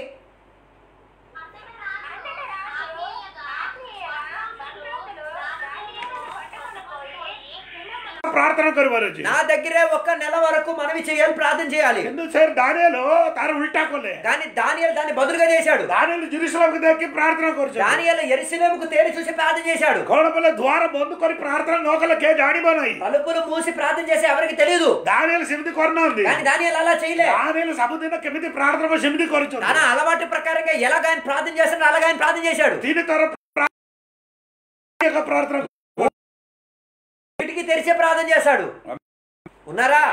అంతటా రాజు ఆత్మీయ భద్రతలు రాజీలను పట్టుకొని పోయి సింహమును ప్రార్థన కొరివారు వచ్చి నా దగ్గరే ఒక్క నెల వరకు మనవి చేయాలి ప్రార్థన చేయాలి ఎందుకు సార్ దానియాలు తార ఉల్టా కొలే కానీ దానియల్ దాన్ని బదులుగా చేశాడు దానియాలు జెరూసలంకు దక్కి ప్రార్థన కొరచు దానియల్ ఎరుసలేముకు తేరి చూసి ప్రార్థన చేశాడు కోడపల్ల ద్వారం బందు కొని ప్రార్థన నోకలకే జాడిపోనాయి తలుపులు మూసి ప్రార్థన చేసి ఎవరికి తెలియదు దానియాలు సిమిది కొరన ఉంది కానీ దానియల్ అలా చేయలే దానియాలు సముదిన కిమిది ప్రార్థన సిమిది కొరచు తన అలవాటు ప్రకారంగా ఎలాగ ఆయన ప్రార్థన చేస్తాడో అలాగ ఆయన ప్రార్థన చేశాడు దీని తర ప్రార్థన ఇంటికి తెరిచే ప్రార్థన చేశాడు ఉన్నారా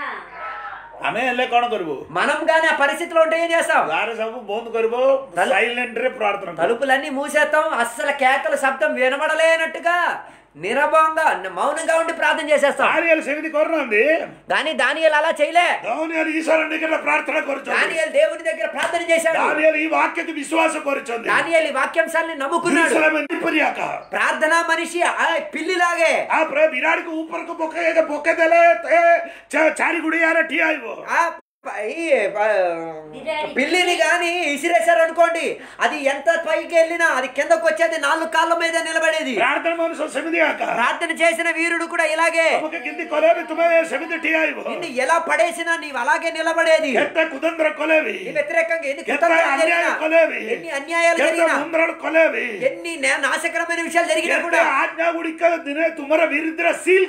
ଆମେ ହେଲେ କଣ କରିବୁ మనం గాని ఆ పరిస్థితిలో ఉంటే ఏం చేస్తాం ଗାଁରେ ସବୁ ବନ୍ଦ କରିବୁ ତାହେଲେ- ସାଇଲେଣ୍ଟ ରେ ପ୍ରାର୍ଥନା କରିବୁ తలుపులన్నీ మూసేస్తాం అస్సలు కేకల శబ్దం వినబడలేనట్టుగా నిరభంగా మౌనంగా ఉండి ప్రార్థన చేసేస్తాం దానియాలు సెమిది కొరనుంది కానీ దానియల్ అలా చేయలే దానియాలు ఈశ్వరు నికట ప్రార్థన కొరుచుంది దానియల్ దేవుని దగ్గర ప్రార్థన చేశాడు దానియాలు ఈ వాక్యకి విశ్వాస కొరుచుంది దానియల్ ఈ వాక్యాంశాన్ని నమ్ముకున్నాడు నిపుర్యాక ప్రార్థనా మనిషి ఆ పిల్లిలాగే ఆ ప్రే విరాడికి ఊపరకు బొక్క బొక్క తెలే చారి గుడి యార టీ ఆయివో ఆ ప- ఈ ప- పిల్లిని గాని ఇసిరేశారు అనుకోండి అది ఎంత పైకి వెళ్ళినా అది కిందకు వచ్చేది నాలుగు కాళ్ళ మీద నిలబడేది ప్రార్థన మనుషు సెమిది ఆక ప్రార్థన చేసిన వీరుడు కూడా ఇలాగే నమ్మక కింది కొలేవి తుమే సెమిది టీ ఆయివో నిన్ను ఎలా పడేసినా నీవు అలాగే నిలబడేది ఎంత కుదంద్ర కొలేవి నీ వ్యతిరేకంగా ఎన్ని ఎంత కుతంత్రాలు అన్యాయం జరిగినా, కొలేవి ఎన్ని అన్యాయాలు ఎంత జరిగినా ముందరలు కొలేవి ఎన్ని నే- నాశకరమైన విషయాలు జరిగినా ఎంత కూడా ఆజ్ఞా గుడిక దినే తుమర విరుద్ర సీల్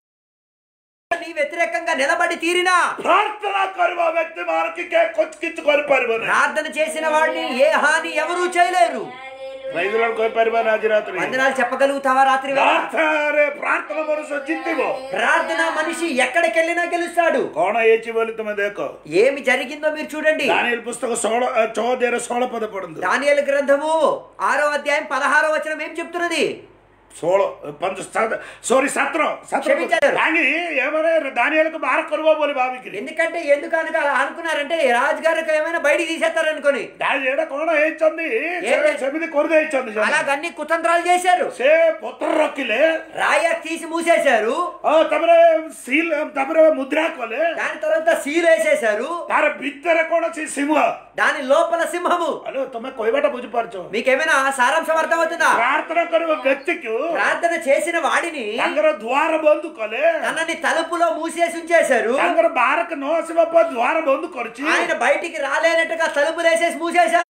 నీ వ్యతిరేకంగా నిలబడి తీరినా ಪ್ರಾರ್ಥನಾ ಕರುವ ವ್ಯಕ್ತಿ ಮಾರಕ್ಕೆ ಕೆ ಕೊಚ್ಚ ಕಿತ್ತು ಕೊರಿಪಾರಿಬಾನೆ ప్రార్థన చేసిన వాడిని ఏ హాని ఎవరూ చేయలేరు ರೈತರು ಕೊರಿಪಾರಿಬಾನೆ ಆಜಿ ರಾತ್ರಿ వందనాలు చెప్పగలుగుతావా రాత్రి వేళ? ಪ್ರಾರ್ಥನೆ ಪ್ರಾರ್ಥನಾ ಮನಸ್ಸು ಚಿಂತಿವೋ ప్రార్థన మనిషి ఎక్కడికి వెళ్ళినా గెలుస్తాడు ಕೋಣ ಏಚಿ ಬೋಲಿ ತುಮ ದೇಕೋ ఏమి జరిగిందో మీరు చూడండి ದಾನಿಯಲ್ ಪುಸ್ತಕ ಸೋಳ ಚೋದೇರ ಸೋಳ ಪದ ಪಡಂದು దానియేలు గ్రంథము ఆరో అధ్యాయం పదహారో వచనం ఏం చెప్తున్నది సోళ పంచ సారీ సత్రం సత్రం క్షమించారు. కానీ ఏమైనా దానియాలకు బార కరువా పోలి బావికి ఎందుకంటే ఎందుకు అనక అలా అనుకున్నారంటే రాజుగారికి ఏమైనా బయటికి తీసేస్తారనుకొని దాని ఏడ కోణ వేయించింది ఏంటి? సెమిది కొరద వేయించింది అలాగ అన్ని కుతంత్రాలు చేశారు సే పొత్తర రొక్కిలే రాయ తీసి మూసేశారు ఆ తమరే సీల్ తమరే ముద్ర కొలే దాని తర్వాత సీలు వేసేశారు ତାର ଭିତରେ କୌଣସି ସିଂହ దాని లోపల సింహము ହ୍ୟାଲୋ ତମେ କହିବାଟା ବୁଝିପାରୁଛ మీకేమైనా సారాంశం అర్థమవుతుందా ପ୍ରାର୍ଥନା କରିବ ବ୍ୟକ୍ତିକୁ ప్రార్థన చేసిన వాడిని ତାଙ୍କର ଦ୍ୱାର ବନ୍ଦ କଲେ తనని తలుపులో మూసేసి ఉంచేశారు ତାଙ୍କର ବାହାରକୁ ନ ଆସିବା ପରେ ଦ୍ୱାର ବନ୍ଦ କରିଛି ఆయన బయటికి రాలేనట్టుగా తలుపులు వేసేసి మూసేశారు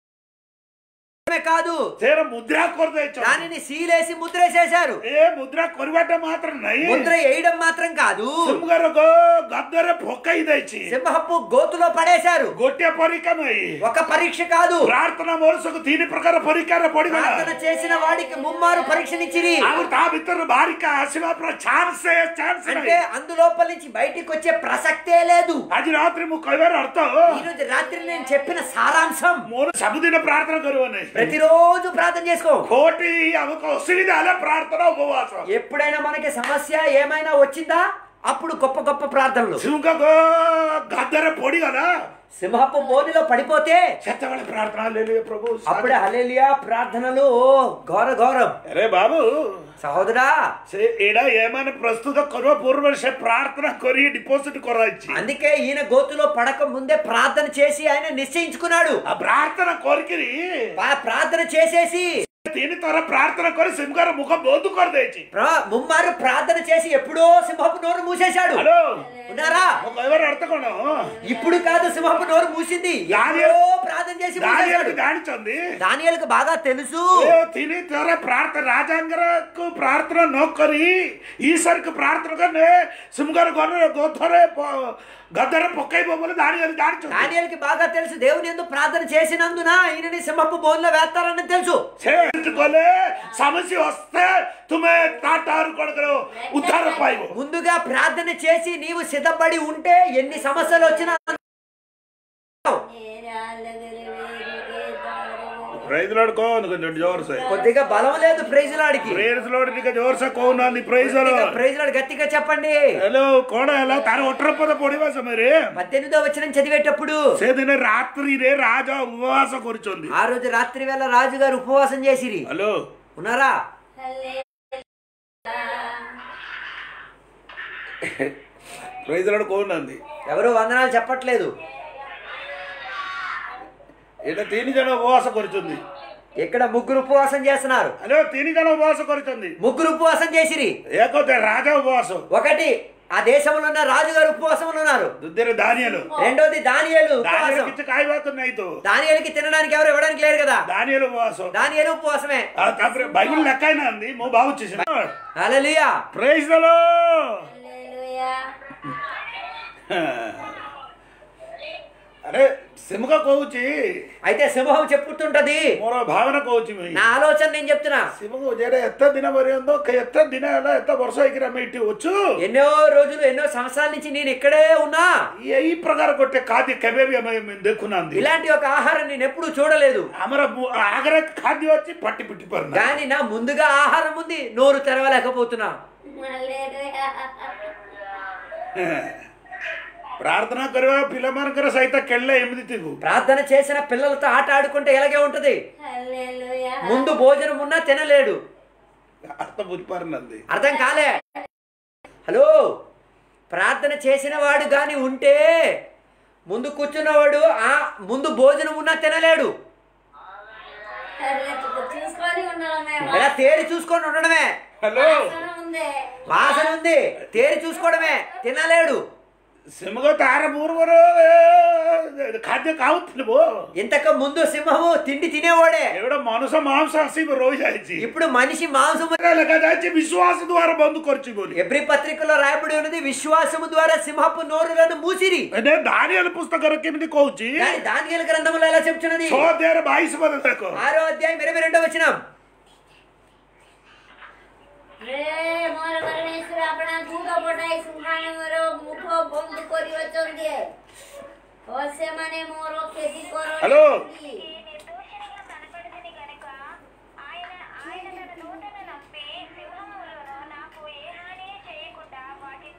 కాదు ସେ ମୁଦ୍ରା କରିଦେଇଛ దానిని సీలేసి ముద్రేసేశారు ଏ ମୁଦ୍ରା କରିବାଟା ମାତ୍ର ନାହିଁ ముద్ర వేయడం మాత్రం కాదు ସିଂହର ଗଦରେ ପକାଇ ଦେଇଛି సింహపు గోతులో పడేశారు ଗୋଟିଏ ପରୀକ୍ଷା ନାହିଁ ఒక పరీక్ష కాదు ପ୍ରାର୍ଥନା ମଣିଷକୁ ତିନି ପ୍ରକାର ପରୀକ୍ଷାରେ ପଡିଗଲା ప్రార్థన చేసిన వాడికి ముమ్మారు పరీక్షనిచ్చిరి ଆଉ ତା ଭିତରୁ ବାହାରିକା ଆସିବା ପୁରା ଚାନ୍ସ ଚାନ୍ସ అంటే ନାହିଁ అందులోపల నుంచి బయటికి వచ్చే ప్రసక్తే లేదు ଆଜି రాత్రి ମୁଁ କହିବାର ଅର୍ଥ ఈ రోజు రాత్రి నేను చెప్పిన సారాంశం ମୋର ସବୁଦିନ ପ୍ରାର୍ଥନା କରିବ ନାହିଁ ప్రతిరోజు ప్రార్థన చేసుకో కోటి ଆମକୁ ଅସୁବିଧା ହେଲେ ପ୍ରାର୍ଥନା ଉପବାସ ఎప్పుడైనా మనకి సమస్య ఏమైనా వచ్చిందా అప్పుడు గొప్ప గొప్ప ప్రార్థనలు ସିଂହ ଗାଧରେ ପଡିଗଲା సింహపు బోనిలో పడిపోతే ସେତେବେଳେ ପ୍ରାର୍ଥନା ହେଲେ ପ୍ରଭୁ అప్పుడే హలేలియా ప్రార్థనలు ఓ ఘోర ఘోరం అరే బాబు సహోదరా ସେ ଏଇଟା ଏମାନେ ପ୍ରସ୍ତୁତ କରିବା ପୂର୍ବରୁ ସେ ପ୍ରାର୍ଥନା କରି ଡିପୋଜିଟ୍ କରାଇଛି అందుకే ఈయన గోతులో పడక ముందే ప్రార్థన చేసి ఆయన నిశ్చయించుకున్నాడు ఆ ప్రార్థన కొరికిరి పా- ప్రార్థన చేసేసి ତିନି ଥର ପ୍ରାର୍ଥନା କରି ସିଂହର ମୁଖ ବନ୍ଦ କରିଦେଇଛି ప్రా- ముమ్మారు ప్రార్థన చేసి ఎప్పుడో సింహపు నోరు మూసేశాడు ହ୍ୟାଲୋ ఉన్నారా ମୋ କହିବାର ଅର୍ଥ କଣ ఇప్పుడు కాదు సింహపు నోరు మూసింది దానియేలు- ఎప్పుడో ప్రార్థన చేసి మూసేశాడు దానియాలు ଜାଣିଛନ୍ତି దానియాలకు బాగా తెలుసు ଏ ତିନି ଥର ପ୍ରାର୍ଥନା ରାଜାଙ୍କରକୁ ପ୍ରାର୍ଥନା ନ କରି ଈଶ୍ୱରକୁ ପ୍ରାର୍ଥନା କଲେ ସିଂହର ଗନରେ ଗୋଥରେ ପ- ଗଦରେ ପକେଇବ ବୋଲି ଦାనియాలు ଜାଣିଛନ୍ତି దానియాలకి బాగా తెలుసు దేవుని ఎందుకు ప్రార్థన చేసినందున ఈయనని సింహపు బోన్లో వేస్తారని తెలుసు ସେ ଗଲେ ସମସ୍ୟା ହସ୍ତେ ତୁମେ ତାଠାରୁ କଣ କର ଉଦ୍ଧାର ପାଇବ ముందుగా ప్రార్థన చేసి నీవు సిద్ధపడి ఉంటే ఎన్ని సమస్యలు వచ్చినా ప్రైజ్ లాడ్ కోను కొంచెం జోర్సే కొద్దిగా బలం లేదు ప్రైజులాడికి ప్రేయర్స్ లోడ్ ଟିକେ జోర్సే కోనంది ప్రైజ్ ప్రైజులాడు గట్టిగా చెప్పండి హలో కోణ ହେଲା ତାର ଅଠର ପଦ ପଢିବା ସମୟରେ పద్దెనిమిదో వచ్చిన చదివేటప్పుడు ସେଦିନ ରାତ୍ରିରେ ରାଜା ଉପବାସ କରୁଛନ୍ତି ఆ రోజు రాత్రి వేళ రాజుగారు ఉపవాసం చేసిరి హలో ఉన్నారా ప్రైజ్ లాడ్ కోనంది ఎవరు వందనాలు చెప్పట్లేదు ଏଇଟା ତିନି ଜଣ ଉପବାସ କରୁଛନ୍ତି ఇక్కడ ముగ్గురు ఉపవాసం చేస్తున్నారు హలో ତିନି ଜଣ ଉପବାସ କରୁଛନ୍ତି ముగ్గురు ఉపవాసం చేసిరి ଏକ ରାଜା ఉపବାସ ఒకటి ఆ దేశంలో ఉన్న రాజుగారు ఉపవాసంలో ఉన్నారు ଦ୍ୱିତୀୟରେ ଦାନିଏଲ రెండోది దానియేలు ଦାନିଏଲ ఉపవాసం କିଛି ଖାଇବାକୁ ନାହିଁ ତ దానియేలుకి తినడానికి ఎవరు ఇవ్వడానికి లేరు కదా ଦାନିଏଲ ଉପବାସ దానియేలు ఉపవాసమే ଆଉ ତାପରେ ବାଇବଲ ଲେଖା ହେଇନାହାନ୍ତି ମୁଁ ଭାବୁଛି హల్లెలూయా ପ୍ରେଜ ଦେଲ ଆରେ ସେମୁକା କହୁଛି అయితే సింహం చెప్పుతుంటది ମୋର ଭାବନା କହୁଛି ମୁଁ నా ఆలోచన నేను చెప్తున్నా ଶିବଙ୍କୁ ଯେରେ ଏତେ ଦିନ ପର୍ଯ୍ୟନ୍ତ ଏତେ ଦିନ ହେଲା ଏତେ ବର୍ଷ ହେଇକିରି ଆମେ ଏଠି ଅଛୁ ఎన్నో రోజులు ఎన్నో సంవత్సరాల నుంచి నేను ఇక్కడే ఉన్నా ଏଇ ପ୍ରକାର ଗୋଟେ ଖାଦ୍ୟ କେବେ ବି ଆମେ ଦେଖୁନାହାନ୍ତି ఇలాంటి ఒక ఆహారం నేను ఎప్పుడు చూడలేదు ଆମର ବୁ- ଆଗରେ ଖାଦ୍ୟ ଅଛି ପାଟି ପିଟି ପାରୁନା కానీ నా ముందుగా ఆహారం ఉంది నోరు తెరవలేకపోతున్నా ପ୍ରାର୍ଥନା କରିବା ପିଲାମାନଙ୍କର ସହିତ ଖେଳିଲେ ଏମିତି ଥିବୁ ప్రార్థన చేసిన పిల్లలతో ఆట ఆడుకుంటే ఎలాగే ఉంటది ముందు భోజనం ఉన్నా తినలేడు అర్థం ବୁଝିପାରୁନାହାନ୍ତି అర్థం కాలే హలో ప్రార్థన చేసిన వాడు గాని ఉంటే ముందు కూర్చున్నవాడు ఆ ముందు భోజనం ఉన్నా తినలేడు చూసుకొని ఉండడమే ఇలా తేరి చూసుకొని ఉండడమే ହ୍ୟାଲୋ వాసన ఉంది వాసన ఉంది తేరి చూసుకోవడమే తినలేడు ସେମୁକ ତାର ପୂର୍ବରୁ ଏ, ଖାଦ୍ୟ ଖାଉଥିଲୁ ఇంతకు ముందు సింహము తిండి తినేవాడే ଏଗୁଡା ମନୁଷ୍ୟ ମାଂସ ଆସିକି ରହିଯାଇଛି ఇప్పుడు మనిషి మాంసము ଲେଖାଯାଇଛି ବିଶ୍ୱାସ ଦ୍ୱାରା ବନ୍ଦ କରିଛି ବୋଲି ఎబ్రి పత్రికలో రాయబడి ఉన్నది విశ్వాసము ద్వారా సింహపు నోరులను మూసిరి ଏନେ ଦାନିଏଲ పుస్తକରେ କେମିତି କହୁଛି కానీ దానియేలు గ్రంథములో ఎలా చెప్తున్నది ଛଅ ଅଧ୍ୟାୟରେ ବାଇଶ ପଦ ଦେଖ ఆరో అధ్యాయం ఇరవై రెండో వచ్చినాం ରେ ମୋର ପରମେଶ୍ୱର ଆପଣା ଦୂତ ପଠାଇ ସିଂହାସନର ମୁଖ ବନ୍ଦ କରିଅଛନ୍ତି ଓ ସେମାନେ ମୋର କ୍ଷତି హలో କରନ୍ତି ఈ నిర్దోషంగా కనపడింది కనుక ఆయన ఆయన తన నోటను నప్పి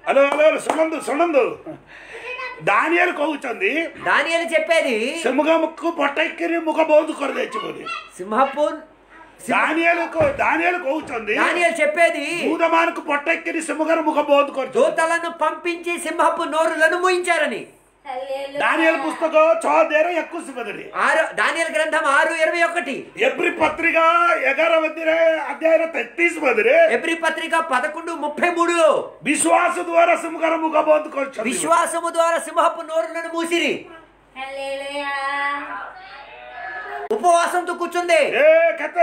హలో హలో హలో, సునందు సునందు దానియాలు కହୁచంది దానియలు చెప్పేది సిముగ ముక్కు పొట్టెక్కిరి ముఖ బౌదు కొర తెచ్చుకొని సింహపు దానియాలు దానియాలు కହୁచంది దానియలు చెప్పేది భూతమానికి పొట్టెక్కిరి సిముగర ముఖ బౌదు కొర దూతలను పంపించి సింహపు నోరులను మూయించారని హల్లెలూయా. దానియాల పుస్తకం చోదేర ఎక్కువ సిబదరి ఆరు దానియల గ్రంథం ఆరు ఇరవై ఒకటి ఎబ్రి పత్రిక ఎగార వద్దిరే అధ్యాయ తెత్తీస్ బదిరే ఎబ్రి పత్రిక పదకొండు ముప్పై మూడు విశ్వాస ద్వారా సిముగర ముఖ బౌదు కొర విశ్వాసము ద్వారా సింహపు నోరులను మూసిరి హల్లెలూయా. ఉపవాసంతో కూర్చుంది ఏ కతే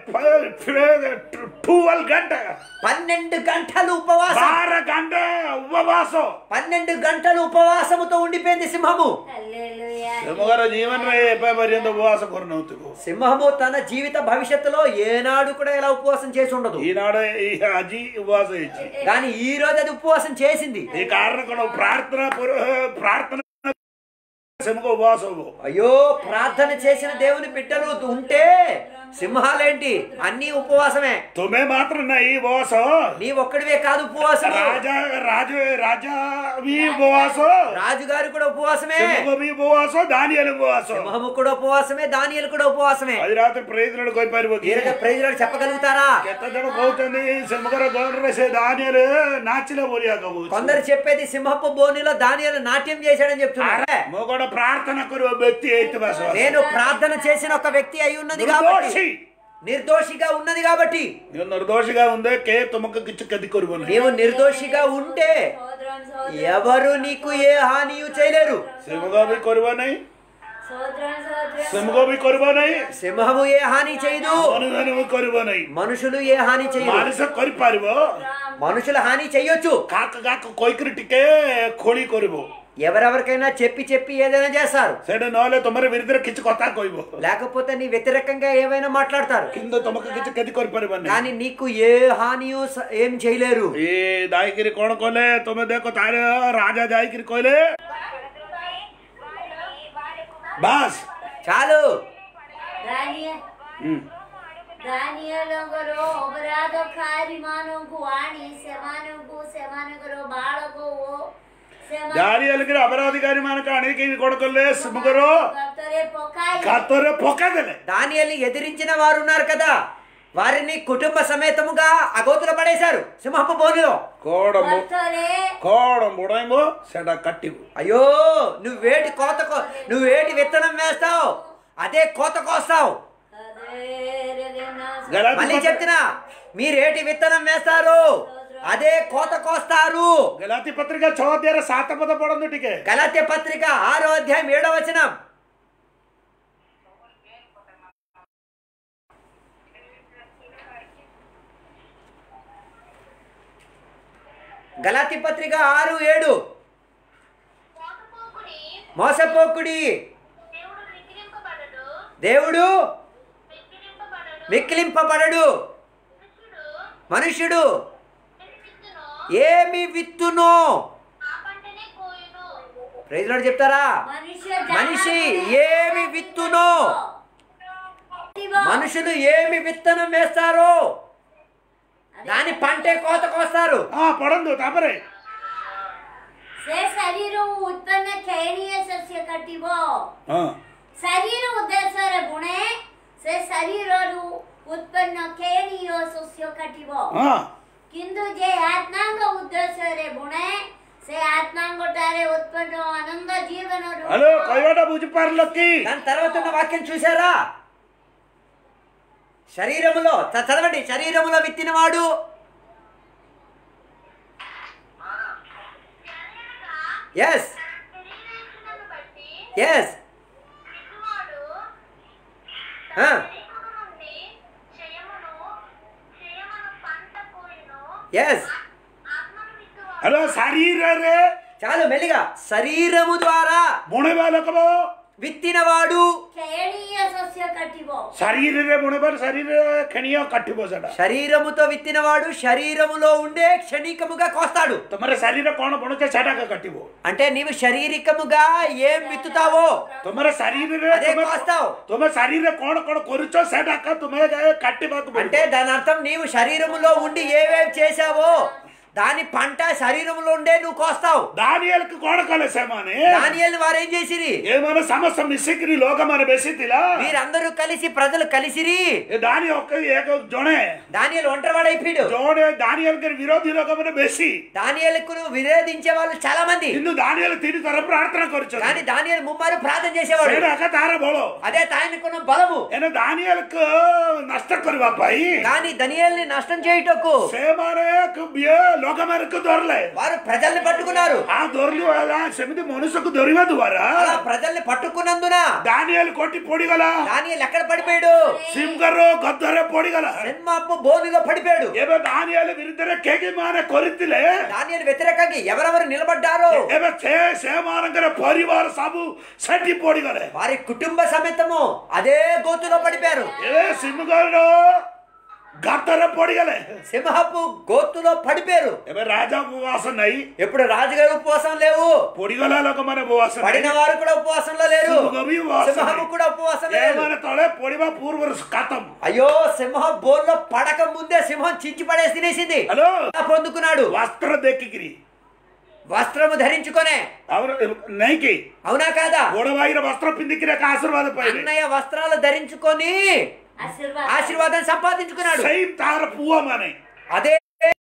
ట్వెల్వ్ గంట పన్నెండు గంటలు ఉపవాసం బార గంట ఉపవాసం పన్నెండు గంటలు ఉపవాసముతో ఉండిపోయింది సింహము హల్లెలూయా. ಸಿಮಗರ ಜೀವನ ಪರ್ಯಂತ ಉಪವಾಸ ಕೊರನೌತಿಗೂ సింహము తన జీవిత భవిష్యత్తులో ఏనాడు కూడా ఇలా ఉపవాసం చేసి ఉండదు ఈనాడు ఈ అజీ ఉపవాస ఇచ్చి కానీ ఈ రోజు అది ఉపవాసం చేసింది ఈ కారణం కూడా ప్రార్థన పుర- ప్రార్థన సిమక ఉపవాసము అయ్యో ప్రార్థన చేసిన దేవుని బిడ్డలు ఉంటే సింహాలేంటి అన్ని ఉపవాసమే తుమే మాత్రం నా ఈ ఉపవాసం నీ ఒక్కడివే కాదు ఉపవాసం రాజా రాజు రాజా మీ ఉపవాసం రాజుగారు కూడా ఉపవాసమే సిమక మీ ఉపవాసం దానియలు ఉపవాసం సింహము కూడా ఉపవాసమే దానియలు కూడా ఉపవాసమే అది రాత్రి ప్రయోజనాలు కొని పరిపోయి ఈ రోజు ప్రజలు చెప్పగలుగుతారా ఎంత జన కవుతుంది సిమకర గౌరవ దానియలు నాచిన పోలియాక కొందరు చెప్పేది సింహపు బోనిలో దానియలు నాట్యం చేశాడని చెప్తున్నారు మొగడ ప్రార్థన కొరు వ్యక్తి అయితే బస నేను ప్రార్థన చేసిన ఒక వ్యక్తి అయి ఉన్నది కాబట్టి నిర్దోషి నిర్దోషిగా ఉన్నది కాబట్టి ನೀವು ನಿರ್ದೋಷಿగా ఉందే కే తుమకు కిచ్చు కది కొరుబను నీవు నిర్దోషిగా ఉంటే సోదరం సోదరం ఎవరు నీకు ఏ హానియు చేయలేరు సిమగో బి కొరుబనై సోదరం సోదరం సిమగో బి కొరుబనై సింహము ఏ హాని చేయదు మనుగను బి కొరుబనై మనుషులు ఏ హాని చేయరు మానస కొరి పారిబో మనుషుల హాని చెయ్యొచ్చు కాక కాక కొయ్కిరి టికే కోಳಿ కొరిబో ఎవరెవరికైనా చెప్పి చెప్పి ఏదైనా చేస్తారు సెడ నోలే తొమరి విరిదిర కిచ్చు కొత్త కొయ్బో లేకపోతే నీ వ్యతిరేకంగా ఏమైనా మాట్లాడతారు కింద తమకు కిచ్చు కది కొరి పరిబని కానీ నీకు ఏ హానియు స- ఏం చేయలేరు ఏ దాయిగిరి కోణ కోలే తొమ్మిది దేకో తారే రాజా దాయిగిరి కోలే బాస్ చాలు ଦାନିଏଲ ଦାନିଏଲଙ୍କର ଅପରାଧକାରୀମାନଙ୍କୁ ଆଣି ସେମାନଙ୍କୁ ସେମାନଙ୍କର ବାଳକ ଓ ସେମାନେ దానియలకి అపరాధికారి మనకు అణికి కొడుకులే సిమగరో ଗର୍ତ୍ତରେ ପକାଇ కత్తోరే పొక్కదలే దానియల్ని ఎదిరించిన వారు ఉన్నారు కదా వారిని కుటుంబ సమేతముగా అగోతుల పడేశారు సింహపు బోనిలో కోడము ଗର୍ତ୍ତରେ కోడం బుడైమో సెడ కట్టివు అయ్యో నువ్వేటి కోత కో- నువ్వేటి విత్తనం వేస్తావు అదే కోత కోస్తావు గలాతి మళ్ళీ పత్రిక- చెప్తున్నా మీరేటి విత్తనం వేస్తారు అదే కోత కోస్తారు గలాతి పత్రిక చోద్యార సాత పద పడందు టికే గలాత్య పత్రిక ఆరో అధ్యాయం ఏడో వచనం గలాతి పత్రిక ఆరు ఏడు మోసపోకుడి మోసపోకుడి దేవుడు విక్రింపబడడు దేవుడు విక్రింపబడడు విక్లింపబడడు మనుషుడు మనుష్యుడు విత్తును ఏమి విత్తును ఆ పంటనే కోయును ప్రైజ్లాడు చెప్తారా మనిషి మనిషి ఏమి విత్తును మనుషులు ఏమి విత్తనం వేస్తారు దాని పంటే కోత కోస్తారు ఆ పడందు తాపరే ସେ ଶରୀର ଉତ୍ପନ୍ନ କ୍ଷୟଣୀୟ ଶସ୍ୟ କାଟିବ ఆ, ଶରୀର ଉଦ୍ଦେଶ୍ୟରେ ବୁଣେ ସେ ଶରୀରରୁ ଉତ୍ପନ୍ନ କ୍ଷୟଣୀୟ ଶସ୍ୟ କାଟିବ ఆ, କିନ୍ତୁ ଯେ ଆତ୍ମାଙ୍କ ଉଦ୍ଦେଶ୍ୟରେ ବୁଣେ ସେ ଆତ୍ମାଙ୍କଟାରେ ଉତ୍ପନ୍ନ ଆନନ୍ଦ ଜୀବନରୁ హలో కైవాట బుజిపార్లకి దాని తర్వాత ఉన్న వాక్యం చూసారా శరీరములో చ- చదవండి శరీరములో విత్తినవాడు ఎస్ శరీరేక్షణను బట్టి ఎస్ విత్తువాడు ఆ. శరీరము నుండి క్షయమును క్షయమును పంట కోయును ఎస్ ఆత్మను విత్తువాడు హలో శరీరే చాలు మెల్లిగా శరీరము ద్వారా బుణెబా లోకమో విత్తినవాడు କ୍ଷୟଣୀୟ ଶସ୍ୟ କାଟିବ శరీరే బుణెబారు శరీర ఖణియో కట్టిపో సెడ శరీరముతో విత్తినవాడు శరీరములో ఉండే క్షణికముగా కోస్తాడు తమర శరీర కోణ బుణచే సెడాక కట్టిపో అంటే నీవు శారీరకముగా ఏం విత్తుతావో ତୁମର ଶରୀରରେ అదే ତୁମେ- కోస్తావు ତୁମ ଶରୀରରେ କଣ କଣ କରୁଛ ସେଟାକ ତୁମେ କାଟିବାକୁ అంటే ପଡିବ దాని అర్థం నీవు శరీరములో ఉండి ఏవేవి చేశావో దాని పంట శరీరంలో ఉండే నువ్వు కోస్తావు దానియలకు కొడకలే సేమాని దానియేలు వారు ఏం చేసిరి ఏమైనా సమస్య మిస్సిక్కిని లోకమైన బెసితిలా వీరందరూ కలిసి ప్రజలు కలిసిరి ఏ దాని ఒక్క ఏక జొనే దానియేలు ఒంటరివాడు అయిపోయాడు జోడే దానియలకి విరోధి లోకమైన బెసి దానియేలకు విరోధించే వాళ్ళు చాలా మంది ಇನ್ನು ದಾನಿಯಲು ತಿರಿ ತರ ಪ್ರಾರ್ಥನೆ ಕೊರಚು కానీ దానియేలు ముమ్మారు ప్రార్థన చేసేవాడు ಸೇಡಾಕ ತಾರ ಬೋಳು అదే ఆయనకున్న బలము ಏನು ದಾನಿಯಲಕ್ಕೆ ನಷ್ಟ ಕೊರಿವಾಪಾಯಿ కానీ దనియేల్ని నష్టం చేయుటకు ಸೇಮಾನೆ ಬಿಯ ಲೋಕಮರಕ್ಕೆ ದೊರಲೆ వారు ప్రజల్ని పట్టుకున్నారు ಆ ದೊರಲಿ ಅಲ್ಲ ಸಮಿತಿ ಮನುಷ್ಯಕ್ಕೆ ದೊರಿವದು ವರ అలా ప్రజల్ని పట్టుకున్నందున ದಾನಿಯಲ್ ಕೊಟ್ಟಿ పొడిగల దానియేలు ఎక్కడ పడిపోయాడు ಸಿಂಗರು ಗದ್ದರ పొడిగల సినిమాపు బోనుగా పడిపోయాడు ଏବେ దానియలు విరుద్ధରେ కేకి మానే కొరితిଲେ దానియేలు వ్యతిరేకంగా ఎవరెవరు నిలబడ్డారో ଏବେ ସେ ସେମାନଙ୍କର ପରିବାର ସବୁ ସେଠି ପଡିଗଲେ వారి కుటుంబ సమేతము అదే గోతులో పడిపోయారు ଏବେ ସିଂହର ଗାତରେ ପଡିଗଲେ సింహపు గోతులో పడిపోయారు ଏବେ ରାଜା ଉପବାସ ନାହିଁ ఎప్పుడు రాజుగారు ఉపవాసం లేవు ପଡିଗଲା ଲୋକମାନେ ଉପବାସ పడిన ନାହିଁ వారు కూడా ఉపవాసంలో లేరు ସିଂହ ବି ଉପବାସ సింహము ନାହିଁ కూడా ఉపవాసం లేదు ଏମାନେ తଳେ ପଡିବା ପୂର୍ବରୁ କାତମ అయ్యో సింహం బోన్లో పడక ముందే సింహం చించి పడేసి తినేసింది హలో అలా పొందుకున్నాడు వస్త్ర దెక్కికిరి వస్త్రము ధరించుకొనే ಅವರು ನೈಕಿ అవునా కాదా ಗೋಡವಾಗಿರ ವಸ್ತ್ರ ಪಿಂದಿಕ್ಕಿರಕ ಆಶೀರ್ವಾದ ಪೈಲಿ అన్నయ్య వస్త్రాలు ధరించుకొని ఆశీర్వాద ఆశీర్వాదం సంపాదించుకున్నాడు ಸೈಮ್ ತಾರ ಪೂವ ಮನೆ అదే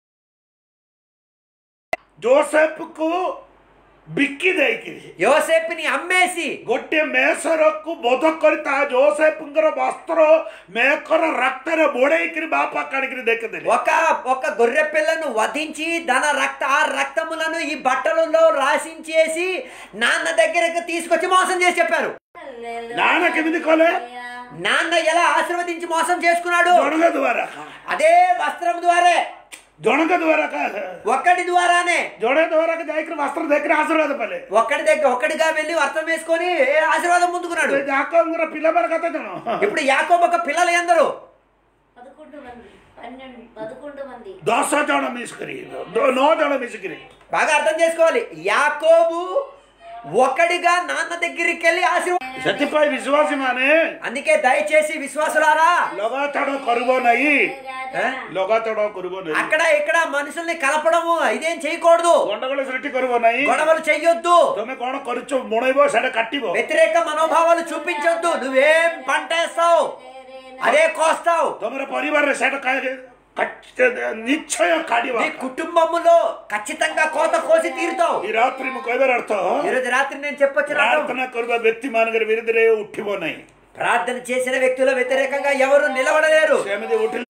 ಜೋಸೆಫ್ಕು ಬಿಕ್ಕಿದೈಕಿರಿ యోసేపుని అమ్మేసి ଗୋଟିଏ ମେଷରକୁ ବୋଧ କରି ତା ଜୋସେଫଙ୍କର ବସ୍ତ୍ର ମେକର ରକ୍ତରେ ବୋଡେଇକିରି ବାପା କାଣିକିରି ଦେଖିଦେଲେ ఒక ఒక గొర్రె పిల్లను వధించి తన రక్త ఆ రక్తములను ఈ బట్టలలో రాసించేసి నాన్న దగ్గరకు తీసుకొచ్చి మోసం చేసి చెప్పారు నాన్న କେମିତି କଲେ నాన్న ఎలా ఆశీర్వదించి మోసం చేసుకున్నాడు ଜଣଙ୍କ ଦ୍ୱାରା అదే వస్త్రం ద్వారే ଜଣଙ୍କ ଦ୍ୱାରା ఒక్కడి ద్వారానే ଜଣେ ଦ୍ୱାରା ଯାଇକିରି ବସ୍ତ୍ର ଦେଖିରି ଆଶୀର୍ବାଦ ପାଇଲେ ఒక్కడి దగ్గర ఒక్కడిగా వెళ్ళి వస్త్రం వేసుకొని ఏ ఆశీర్వాదం ముందుకున్నాడు ଯାକଙ୍କର ପିଲାମାନେ କେତେ ଜଣ ఇప్పుడు యాకోబు ఒక పిల్లలు ఎందరు పదకొండు మంది పన్నెండు పదకొండు మంది ଦଶ ଜଣ ମିସ୍ କରି ନଅ ଜଣ ମିଶିକିରି బాగా అర్థం చేసుకోవాలి యాకోబు ఒకడిగా నాన్న దగ్గరికి వెళ్ళి ఆశీర్వాదం ସେଥିପାଇଁ ବିଶ୍ୱାସୀ ମାନେ అందుకే దయచేసి విశ్వాసులారా ଲଗାଚଡ଼ କରିବ ନାହିଁ ఏ? ଲଗାଚଡ଼ କରିବ ନାହିଁ అక్కడ ఇక్కడ మనుషుల్ని కలపడము ఇదేం చేయకూడదు ଗଣ୍ଡଗୋଳ ସୃଷ୍ଟି କରିବ ନାହିଁ గొడవలు చెయ్యొద్దు ତମେ କଣ କରୁଛ ବୁଣେଇବ ସେଇଟା କାଟିବ వ్యతిరేక మనోభావాలు చూపించొద్దు నువ్వేం పంటేస్తావు అదే కోస్తావు ତମର ପରିବାରରେ ସେଇଟା କା- କାଟ- ନିଶ୍ଚୟ କାଟିବ నీ కుటుంబములో ఖచ్చితంగా కోత కోసి తీరుతావు ఈ రాత్రి ମୁଁ କହିବାର ଅର୍ଥ ఈరోజు రాత్రి నేను చెప్పొచ్చిన ପ୍ରାର୍ଥନା କରିବା ବ୍ୟକ୍ତି ମାନଙ୍କର ବିରୁଦ୍ଧରେ ଉଠିବ ନାହିଁ ప్రార్థన చేసిన వ్యక్తుల వ్యతిరేకంగా ఎవరు నిలబడలేరు ସେମିତି ଉଠିଲେ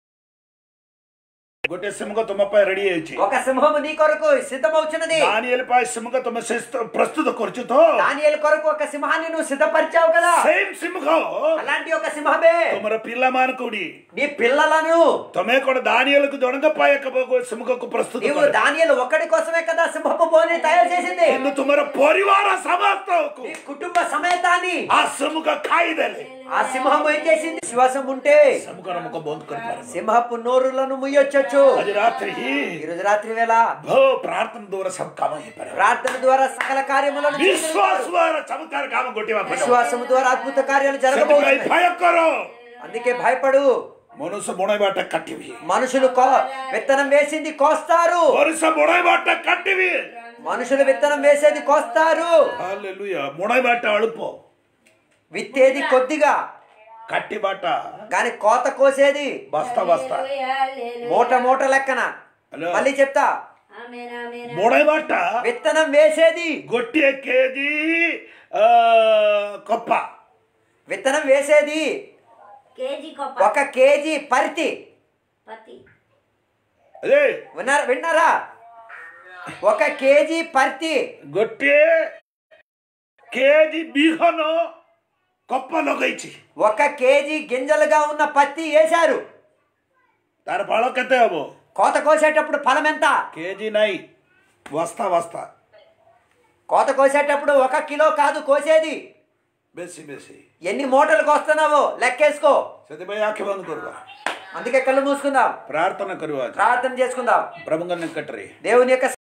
ଗୋଟେ ସିଂହ ତୁମ ପାଇଁ ରେଡି ହେଇଛି ఒక సింహము నీ కొరకు సిద్ధమవుతున్నది ଦାନିଏଲ ପାଇଁ ସିଂହ ତମେ ଶେଷ- ପ୍ରସ୍ତୁତ କରୁଛୁ ତ దానియేలు కొరకు ఒక సింహాన్ని నువ్వు సిద్ధపరిచావు కదా ସେମ୍ ସିଂହ అలాంటి ఒక సింహమే ତମର ପିଲାମାନଙ୍କୁ ଉଡି నీ పిల్లలను ତମେ କଣ ଦାନିଏଲକୁ ଜଣଙ୍କ ପାଇଁ ଏକ ସିଂହକୁ ପ୍ରସ୍ତୁତ నీవు କର దానియేలు ఒక్కడి కోసమే కదా సింహపు బోని తయారు చేసింది କିନ୍ତୁ ତୁମର ପରିବାର ସମସ୍ତଙ୍କୁ నీ కుటుంబ సమేతాన్ని ఆ ସିଂହ ଖାଇଦେଲେ ఆ సింహం ఏం చేసింది విశ్వాసం ఉంటే ସିଂହର ମୁଖ ବନ୍ଦ କରିପାରିବ సింహపు నోరులను ముయ్యొచ్చు ଆଜି ରାତ୍ରି ఈరోజు రాత్రి వేళ ବହୁ ପ୍ରାର୍ଥନା ଦ୍ୱାରା ସବୁ କାମ ହେଇପାରିବ ప్రార్థన ద్వారా సకల కార్యములను ବିଶ୍ୱାସ చేయగలుగుతారు. ଦ୍ୱାରା ଚମତ୍କାର କାମ ଘଟିବା ପଡ଼ିବ విశ్వాసము ద్వారా అద్భుత కార్యాలు ସେଥିପାଇଁ జరగబోతున్నాయి ଭୟ କର అందుకే భయపడు ମନୁଷ୍ୟ ବଣେଇବାଟା କାଟିବି మనుషులు కో- విత్తనం వేసింది కోస్తారు ମନୁଷ୍ୟ ବଣେଇବାଟା କାଟିବି మనుషులు విత్తనం వేసేది కోస్తారు ହାଲେଲୁୟା ବଣେଇବାଟା ଅଳ୍ପ విత్తేది కొద్దిగా କାଟିବାଟା కానీ కోత కోసేది ବସ୍ତା ବସ୍ତା మూట మూట లెక్కన హలో. మళ్ళీ చెప్తా ఆమేన్ ఆమేన్ ବଣେଇବାଟା విత్తనం వేసేది ଗୋଟିଏ କେଜି ଅ, କପା విత్తనం వేసేది కేజీ కొప్ప ఒక కేజీ పత్తి పత్తి అదే విన్నారా విన్నారా ఒక కేజీ పత్తి ଗୋଟିଏ କେଜି ବିହନ କପା ଲଗେଇଛି ఒక కేజీ గింజలుగా ఉన్న పత్తి వేశారు ତାର ଫଳ କେତେ ହବ కోత కోసేటప్పుడు ఫలం ఎంత କେଜି ନାହିଁ ବସ୍ତା ବସ୍ତା కోత కోసేటప్పుడు ఒక కిలో కాదు కోసేది ବେଶୀ ବେଶୀ ఎన్ని మూటలు కోస్తున్నావో లెక్కేసుకో ସେଥିପାଇଁ ଆଖି ବନ୍ଦ କରିବା అందుకే కళ్ళు మూసుకుందాం ପ୍ରାର୍ଥନା କରିବା ప్రార్థన చేసుకుందాం ପ୍ରଭୁଙ୍କ ନିକଟରେ దేవుని యొక్క